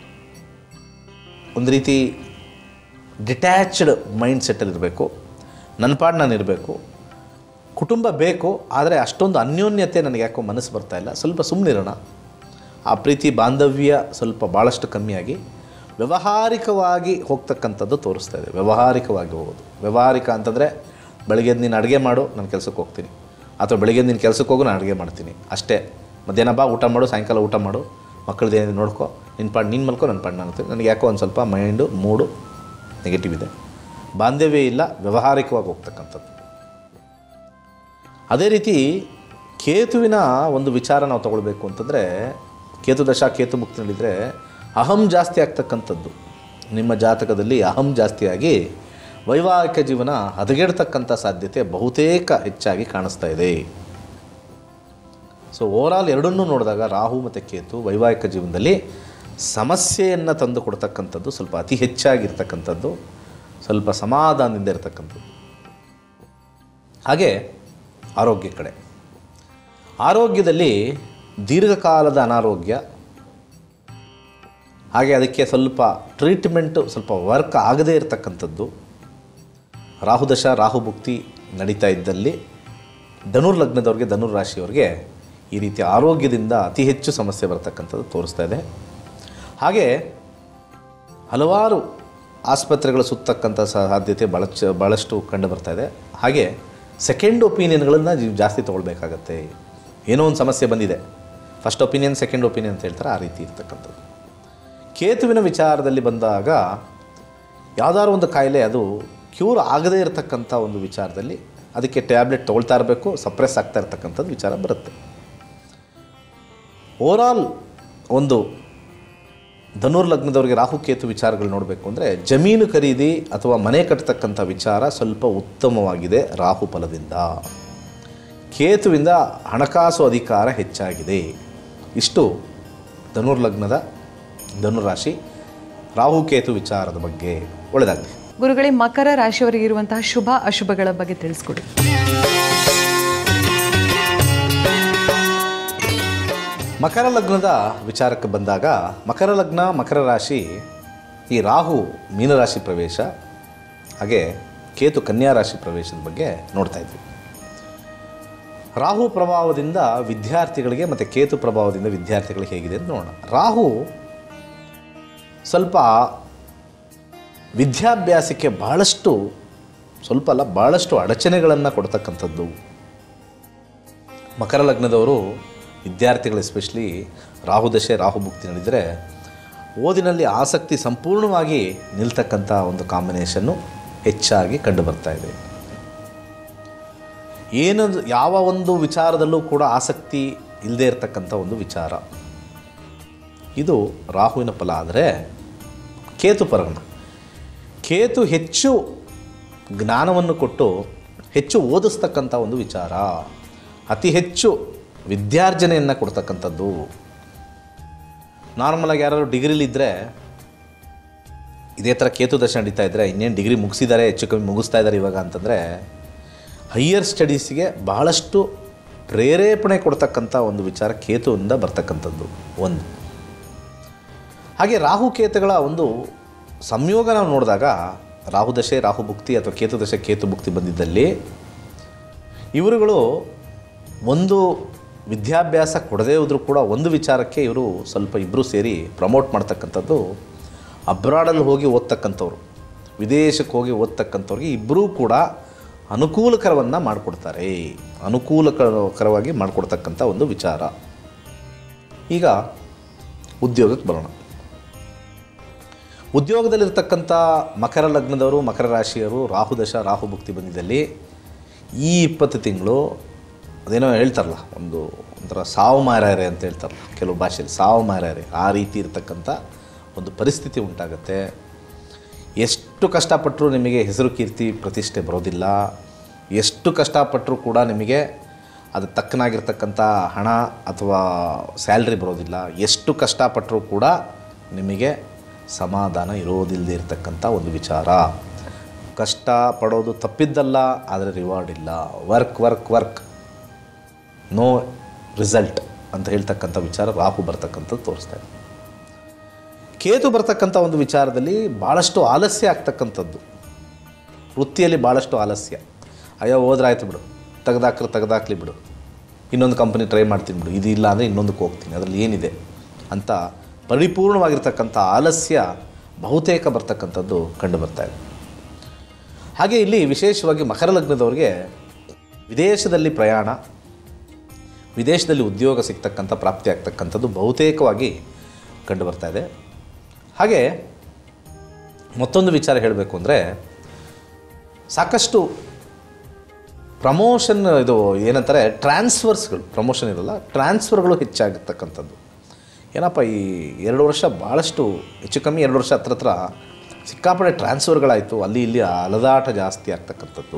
ಒಂದು ರೀತಿ ಡಿಟ್ಯಾಚ್ಡ್ ಮೈಂಡ್ ಸೆಟ್ಟಲ್ಲಿರಬೇಕು ನನ್ನ ಪಾಡು ನಾನು ಇರಬೇಕು ಕುಟುಂಬ ಬೇಕು ಆದರೆ ಅಷ್ಟೊಂದು ಅನ್ಯೋನ್ಯತೆ ನನಗೆ ಯಾಕೋ ಮನಸ್ಸು ಬರ್ತಾ ಇಲ್ಲ ಸ್ವಲ್ಪ ಸುಮ್ಮನಿರೋಣ ಆ ಪ್ರೀತಿ ಬಾಂಧವ್ಯ ಸ್ವಲ್ಪ ಭಾಳಷ್ಟು ಕಮ್ಮಿಯಾಗಿ ವ್ಯಾವಹಾರಿಕವಾಗಿ ಹೋಗ್ತಕ್ಕಂಥದ್ದು ತೋರಿಸ್ತಾ ಇದೆ ವ್ಯಾವಹಾರಿಕವಾಗಿ ಹೋಗೋದು ವ್ಯಾವಹಾರಿಕ ಅಂತಂದರೆ ಬೆಳಗ್ಗೆ ನೀನು ಅಡುಗೆ ಮಾಡು ನಾನು ಕೆಲಸಕ್ಕೆ ಹೋಗ್ತೀನಿ ಅಥವಾ ಬೆಳಗ್ಗೆ ನೀನು ಕೆಲಸಕ್ಕೆ ಹೋಗು ನಾನು ಅಡುಗೆ ಮಾಡ್ತೀನಿ ಅಷ್ಟೇ ಮಧ್ಯಾಹ್ನ ಬಾ ಊಟ ಮಾಡು ಸಾಯಂಕಾಲ ಊಟ ಮಾಡು ಮಕ್ಕಳದ್ದು ಏನಿದೆ ನೋಡ್ಕೊ ನಿನ್ನ ಪಾಡು ನೀನು ಮಲ್ಕೊ ನನ್ನ ಪಾಡು ನಾನು ನನಗೆ ಯಾಕೋ ಒಂದು ಸ್ವಲ್ಪ ಮೈಂಡು ಮೂಡು ನೆಗೆಟಿವ್ ಇದೆ ಬಾಂಧವ್ಯ ಇಲ್ಲ ವ್ಯಾವಹಾರಿಕವಾಗಿ ಹೋಗ್ತಕ್ಕಂಥದ್ದು ಅದೇ ರೀತಿ ಕೇತುವಿನ ಒಂದು ವಿಚಾರ ನಾವು ತಗೊಳ್ಬೇಕು ಅಂತಂದರೆ ಕೇತು ದಶ ಕೇತು ಮುಕ್ತಿ ನಡೆದರೆ ಅಹಂ ಜಾಸ್ತಿ ಆಗ್ತಕ್ಕಂಥದ್ದು ನಿಮ್ಮ ಜಾತಕದಲ್ಲಿ ಅಹಂ ಜಾಸ್ತಿಯಾಗಿ ವೈವಾಹಿಕ ಜೀವನ ಹದಗೆಡ್ತಕ್ಕಂಥ ಸಾಧ್ಯತೆ ಬಹುತೇಕ ಹೆಚ್ಚಾಗಿ ಕಾಣಿಸ್ತಾ ಇದೆ ಸೊ ಓವರಾಲ್ ಎರಡನ್ನೂ ನೋಡಿದಾಗ ರಾಹು ಮತ್ತು ಕೇತು ವೈವಾಹಿಕ ಜೀವನದಲ್ಲಿ ಸಮಸ್ಯೆಯನ್ನು ತಂದು ಕೊಡ್ತಕ್ಕಂಥದ್ದು ಸ್ವಲ್ಪ ಅತಿ ಹೆಚ್ಚಾಗಿರ್ತಕ್ಕಂಥದ್ದು ಸ್ವಲ್ಪ ಸಮಾಧಾನದಿಂದ ಇರತಕ್ಕಂಥದ್ದು ಹಾಗೆ ಆರೋಗ್ಯ ಕಡೆ ಆರೋಗ್ಯದಲ್ಲಿ ದೀರ್ಘಕಾಲದ ಅನಾರೋಗ್ಯ ಹಾಗೆ ಅದಕ್ಕೆ ಸ್ವಲ್ಪ ಟ್ರೀಟ್ಮೆಂಟು ಸ್ವಲ್ಪ ವರ್ಕ್ ಆಗದೇ ಇರತಕ್ಕಂಥದ್ದು ರಾಹುದಶ ರಾಹುಭುಕ್ತಿ ನಡೀತಾ ಇದ್ದಲ್ಲಿ ಧನುರ್ ಲಗ್ನದವ್ರಿಗೆ ಧನುರ್ ರಾಶಿಯವ್ರಿಗೆ ಈ ರೀತಿ ಆರೋಗ್ಯದಿಂದ ಅತಿ ಹೆಚ್ಚು ಸಮಸ್ಯೆ ಬರ್ತಕ್ಕಂಥದ್ದು ತೋರಿಸ್ತಾ ಇದೆ ಹಾಗೆ ಹಲವಾರು ಆಸ್ಪತ್ರೆಗಳು ಸುತ್ತಕ್ಕಂಥ ಸಾಧ್ಯತೆ ಭಾಳ ಭಾಳಷ್ಟು ಕಂಡು ಬರ್ತಾ ಇದೆ ಹಾಗೆ ಸೆಕೆಂಡ್ ಒಪಿನಿಯನ್ಗಳನ್ನು ನೀವು ಜಾಸ್ತಿ ತೊಗೊಳ್ಬೇಕಾಗತ್ತೆ ಏನೋ ಒಂದು ಸಮಸ್ಯೆ ಬಂದಿದೆ ಫಸ್ಟ್ ಒಪಿನಿಯನ್ ಸೆಕೆಂಡ್ ಒಪಿನಿಯನ್ ಅಂತ ಹೇಳ್ತಾರೆ ಆ ರೀತಿ ಇರ್ತಕ್ಕಂಥದ್ದು ಕೇತುವಿನ ವಿಚಾರದಲ್ಲಿ ಬಂದಾಗ ಯಾವುದಾದ್ರು ಒಂದು ಕಾಯಿಲೆ ಅದು ಕ್ಯೂರ್ ಆಗದೇ ಇರತಕ್ಕಂಥ ಒಂದು ವಿಚಾರದಲ್ಲಿ ಅದಕ್ಕೆ ಟ್ಯಾಬ್ಲೆಟ್ ತೊಗೊಳ್ತಾ ಇರಬೇಕು ಸಪ್ರೆಸ್ ಆಗ್ತಾ ಇರ್ತಕ್ಕಂಥದ್ದು ವಿಚಾರ ಬರುತ್ತೆ ಓವರಾಲ್ ಒಂದು ಧನುರ್ ಲಗ್ನದವರಿಗೆ ರಾಹುಕೇತು ವಿಚಾರಗಳು ನೋಡಬೇಕು ಅಂದರೆ ಜಮೀನು ಖರೀದಿ ಅಥವಾ ಮನೆ ಕಟ್ಟತಕ್ಕಂಥ ವಿಚಾರ ಸ್ವಲ್ಪ ಉತ್ತಮವಾಗಿದೆ ರಾಹು ಫಲದಿಂದ ಕೇತುವಿಂದ ಹಣಕಾಸು ಅಧಿಕಾರ ಹೆಚ್ಚಾಗಿದೆ ಇಷ್ಟು ಧನುರ್ ಲಗ್ನದ ಧನುರಾಶಿ ರಾಹುಕೇತು ವಿಚಾರದ ಬಗ್ಗೆ ಒಳ್ಳೆಯದಾಗಲಿ ಗುರುಗಳೇ ಮಕರ ರಾಶಿಯವರಿಗೆ ಇರುವಂತಹ ಶುಭ ಅಶುಭಗಳ ಬಗ್ಗೆ ತಿಳಿಸ್ಕೊಡಿ ಮಕರ ಲಗ್ನದ ವಿಚಾರಕ್ಕೆ ಬಂದಾಗ ಮಕರ ಲಗ್ನ ಮಕರ ರಾಶಿ ಈ ರಾಹು ಮೀನರಾಶಿ ಪ್ರವೇಶ ಹಾಗೆ ಕೇತು ಕನ್ಯಾ ರಾಶಿ ಪ್ರವೇಶದ ಬಗ್ಗೆ ನೋಡ್ತಾ ಇದ್ವಿ ರಾಹು ಪ್ರಭಾವದಿಂದ ವಿದ್ಯಾರ್ಥಿಗಳಿಗೆ ಮತ್ತು ಕೇತು ಪ್ರಭಾವದಿಂದ ವಿದ್ಯಾರ್ಥಿಗಳಿಗೆ ಹೇಗಿದೆ ಅಂತ ನೋಡೋಣ ರಾಹು ಸ್ವಲ್ಪ ವಿದ್ಯಾಭ್ಯಾಸಕ್ಕೆ ಭಾಳಷ್ಟು ಸ್ವಲ್ಪ ಅಲ್ಲ ಭಾಳಷ್ಟು ಅಡಚಣೆಗಳನ್ನು ಕೊಡ್ತಕ್ಕಂಥದ್ದು ಮಕರ ಲಗ್ನದವರು ವಿದ್ಯಾರ್ಥಿಗಳು ಎಸ್ಪೆಷಲಿ ರಾಹುದಶೆ ರಾಹುಭುಕ್ತಿ ನಡೆದರೆ ಓದಿನಲ್ಲಿ ಆಸಕ್ತಿ ಸಂಪೂರ್ಣವಾಗಿ ನಿಲ್ತಕ್ಕಂಥ ಒಂದು ಕಾಂಬಿನೇಷನ್ನು ಹೆಚ್ಚಾಗಿ ಕಂಡು ಬರ್ತಾ ಇದೆ ಏನೊಂದು ಯಾವ ಒಂದು ವಿಚಾರದಲ್ಲೂ ಕೂಡ ಆಸಕ್ತಿ ಇಲ್ಲದೇ ಇರತಕ್ಕಂಥ ಒಂದು ವಿಚಾರ ಇದು ರಾಹುವಿನ ಫಲ ಆದರೆ ಕೇತು ಪರಗಣ ಕೇತು ಹೆಚ್ಚು ಜ್ಞಾನವನ್ನು ಕೊಟ್ಟು ಹೆಚ್ಚು ಓದಿಸ್ತಕ್ಕಂಥ ಒಂದು ವಿಚಾರ ಅತಿ ಹೆಚ್ಚು ವಿದ್ಯಾರ್ಜನೆಯನ್ನು ಕೊಡ್ತಕ್ಕಂಥದ್ದು ನಾರ್ಮಲಾಗಿ ಯಾರಾದ್ರು ಡಿಗ್ರಿಲಿದ್ದರೆ ಇದೇ ಥರ ಕೇತು ದಶ ನಡೀತಾ ಇದ್ದರೆ ಇನ್ನೇನು ಡಿಗ್ರಿ ಮುಗಿಸಿದ್ದಾರೆ ಹೆಚ್ಚು ಕಮ್ಮಿ ಮುಗಿಸ್ತಾ ಇದ್ದಾರೆ ಇವಾಗ ಅಂತಂದರೆ ಹೈಯರ್ ಸ್ಟಡೀಸಿಗೆ ಬಹಳಷ್ಟು ಪ್ರೇರೇಪಣೆ ಕೊಡ್ತಕ್ಕಂಥ ಒಂದು ವಿಚಾರ ಕೇತುವಿಂದ ಬರ್ತಕ್ಕಂಥದ್ದು ಒಂದು ಹಾಗೆ ರಾಹು ಕೇತುಗಳ ಒಂದು ಸಂಯೋಗ ನಾವು ನೋಡಿದಾಗ ರಾಹುದಶೆ ರಾಹುಭುಕ್ತಿ ಅಥವಾ ಕೇತು ದಶೆ ಕೇತು ಭುಕ್ತಿ ಬಂದಿದ್ದಲ್ಲಿ ಇವರುಗಳು ಒಂದು ವಿದ್ಯಾಭ್ಯಾಸ ಕೊಡದೇ ಹೋದರೂ ಕೂಡ ಒಂದು ವಿಚಾರಕ್ಕೆ ಇವರು ಸ್ವಲ್ಪ ಇಬ್ಬರು ಸೇರಿ ಪ್ರಮೋಟ್ ಮಾಡ್ತಕ್ಕಂಥದ್ದು ಅಬ್ರಾಡಲ್ಲಿ ಹೋಗಿ ಓದ್ತಕ್ಕಂಥವ್ರು ವಿದೇಶಕ್ಕೆ ಹೋಗಿ ಓದ್ತಕ್ಕಂಥವ್ರಿಗೆ ಇಬ್ಬರೂ ಕೂಡ ಅನುಕೂಲಕರವನ್ನು ಮಾಡಿಕೊಡ್ತಾರೆ ಅನುಕೂಲಕರವಾಗಿ ಮಾಡಿಕೊಡ್ತಕ್ಕಂಥ ಒಂದು ವಿಚಾರ ಈಗ ಉದ್ಯೋಗಕ್ಕೆ ಬರೋಣ ಉದ್ಯೋಗದಲ್ಲಿರ್ತಕ್ಕಂಥ ಮಕರ ಲಗ್ನದವರು ಮಕರ ರಾಶಿಯವರು ರಾಹುದಶ ರಾಹುಭುಕ್ತಿ ಬಂದಿದ್ದಲ್ಲಿ ಈ ಇಪ್ಪತ್ತು ತಿಂಗಳು ಅದೇನೋ ಹೇಳ್ತಾರಲ್ಲ ಒಂದು ಒಂಥರ ಸಾವು ಮಾರ್ಯಾರೆ ಅಂತ ಹೇಳ್ತಾರಲ್ಲ ಕೆಲವು ಭಾಷೆಯಲ್ಲಿ ಸಾವು ಮಾರ್ಯಾರೆ ಆ ರೀತಿ ಇರತಕ್ಕಂಥ ಒಂದು ಪರಿಸ್ಥಿತಿ ಉಂಟಾಗುತ್ತೆ ಎಷ್ಟು ಕಷ್ಟಪಟ್ಟರೂ ನಿಮಗೆ ಹೆಸರು ಕೀರ್ತಿ ಪ್ರತಿಷ್ಠೆ ಬರೋದಿಲ್ಲ ಎಷ್ಟು ಕಷ್ಟಪಟ್ಟರೂ ಕೂಡ ನಿಮಗೆ ಅದು ತಕ್ಕನಾಗಿರ್ತಕ್ಕಂಥ ಹಣ ಅಥವಾ ಸ್ಯಾಲ್ರಿ ಬರೋದಿಲ್ಲ ಎಷ್ಟು ಕಷ್ಟಪಟ್ಟರೂ ಕೂಡ ನಿಮಗೆ ಸಮಾಧಾನ ಇರೋದಿಲ್ಲದೆ ಇರತಕ್ಕಂಥ ಒಂದು ವಿಚಾರ ಕಷ್ಟ ಪಡೋದು ತಪ್ಪಿದ್ದಲ್ಲ ಆದರೆ ರಿವಾರ್ಡ್ ಇಲ್ಲ work work work no result ಅಂತ ಹೇಳ್ತಕ್ಕಂಥ ವಿಚಾರ ರಾಹು ಬರ್ತಕ್ಕಂಥದ್ದು ತೋರಿಸ್ತಾ ಇದೆ ಕೇತು ಬರ್ತಕ್ಕಂಥ ಒಂದು ವಿಚಾರದಲ್ಲಿ ಭಾಳಷ್ಟು ಆಲಸ್ಯ ಆಗ್ತಕ್ಕಂಥದ್ದು ವೃತ್ತಿಯಲ್ಲಿ ಭಾಳಷ್ಟು ಆಲಸ್ಯ ಅಯ್ಯೋ ಹೋದ್ರಾಯ್ತು ಬಿಡು ತೆಗ್ದಾಕ್ರೆ ತೆಗ್ದಾಕ್ಲಿ ಬಿಡು ಇನ್ನೊಂದು ಕಂಪನಿ ಟ್ರೈ ಮಾಡ್ತೀನಿ ಬಿಡು ಇದು ಇಲ್ಲ ಅಂದರೆ ಇನ್ನೊಂದಕ್ಕೆ ಹೋಗ್ತೀನಿ ಅದರಲ್ಲಿ ಏನಿದೆ ಅಂತ ಪರಿಪೂರ್ಣವಾಗಿರ್ತಕ್ಕಂಥ ಆಲಸ್ಯ ಬಹುತೇಕ ಬರ್ತಕ್ಕಂಥದ್ದು ಕಂಡು ಬರ್ತಾ ಇದೆ ಹಾಗೆ ಇಲ್ಲಿ ವಿಶೇಷವಾಗಿ ಮಕರ ಲಗ್ನದವ್ರಿಗೆ ವಿದೇಶದಲ್ಲಿ ಪ್ರಯಾಣ ವಿದೇಶದಲ್ಲಿ ಉದ್ಯೋಗ ಸಿಗ್ತಕ್ಕಂಥ ಪ್ರಾಪ್ತಿ ಆಗ್ತಕ್ಕಂಥದ್ದು ಬಹುತೇಕವಾಗಿ ಕಂಡು ಬರ್ತಾ ಇದೆ ಹಾಗೆ ಮತ್ತೊಂದು ವಿಚಾರ ಹೇಳಬೇಕು ಅಂದರೆ ಸಾಕಷ್ಟು ಪ್ರಮೋಷನ್ ಇದು ಏನಂತಾರೆ ಟ್ರಾನ್ಸ್ಫರ್ಸ್ಗಳು ಪ್ರಮೋಷನ್ ಇರಲ್ಲ ಟ್ರಾನ್ಸ್ಫರ್ಗಳು ಹೆಚ್ಚಾಗಿರ್ತಕ್ಕಂಥದ್ದು ಏನಪ್ಪ ಈ ಎರಡು ವರ್ಷ ಭಾಳಷ್ಟು ಹೆಚ್ಚು ಕಮ್ಮಿ ಎರಡು ವರ್ಷ ಹತ್ರ ಹತ್ರ ಸಿಕ್ಕಾಪಟ್ಟೆ ಟ್ರಾನ್ಸ್ಫರ್ಗಳಾಯಿತು ಅಲ್ಲಿ ಇಲ್ಲಿ ಅಲದಾಟ ಜಾಸ್ತಿ ಆಗ್ತಕ್ಕಂಥದ್ದು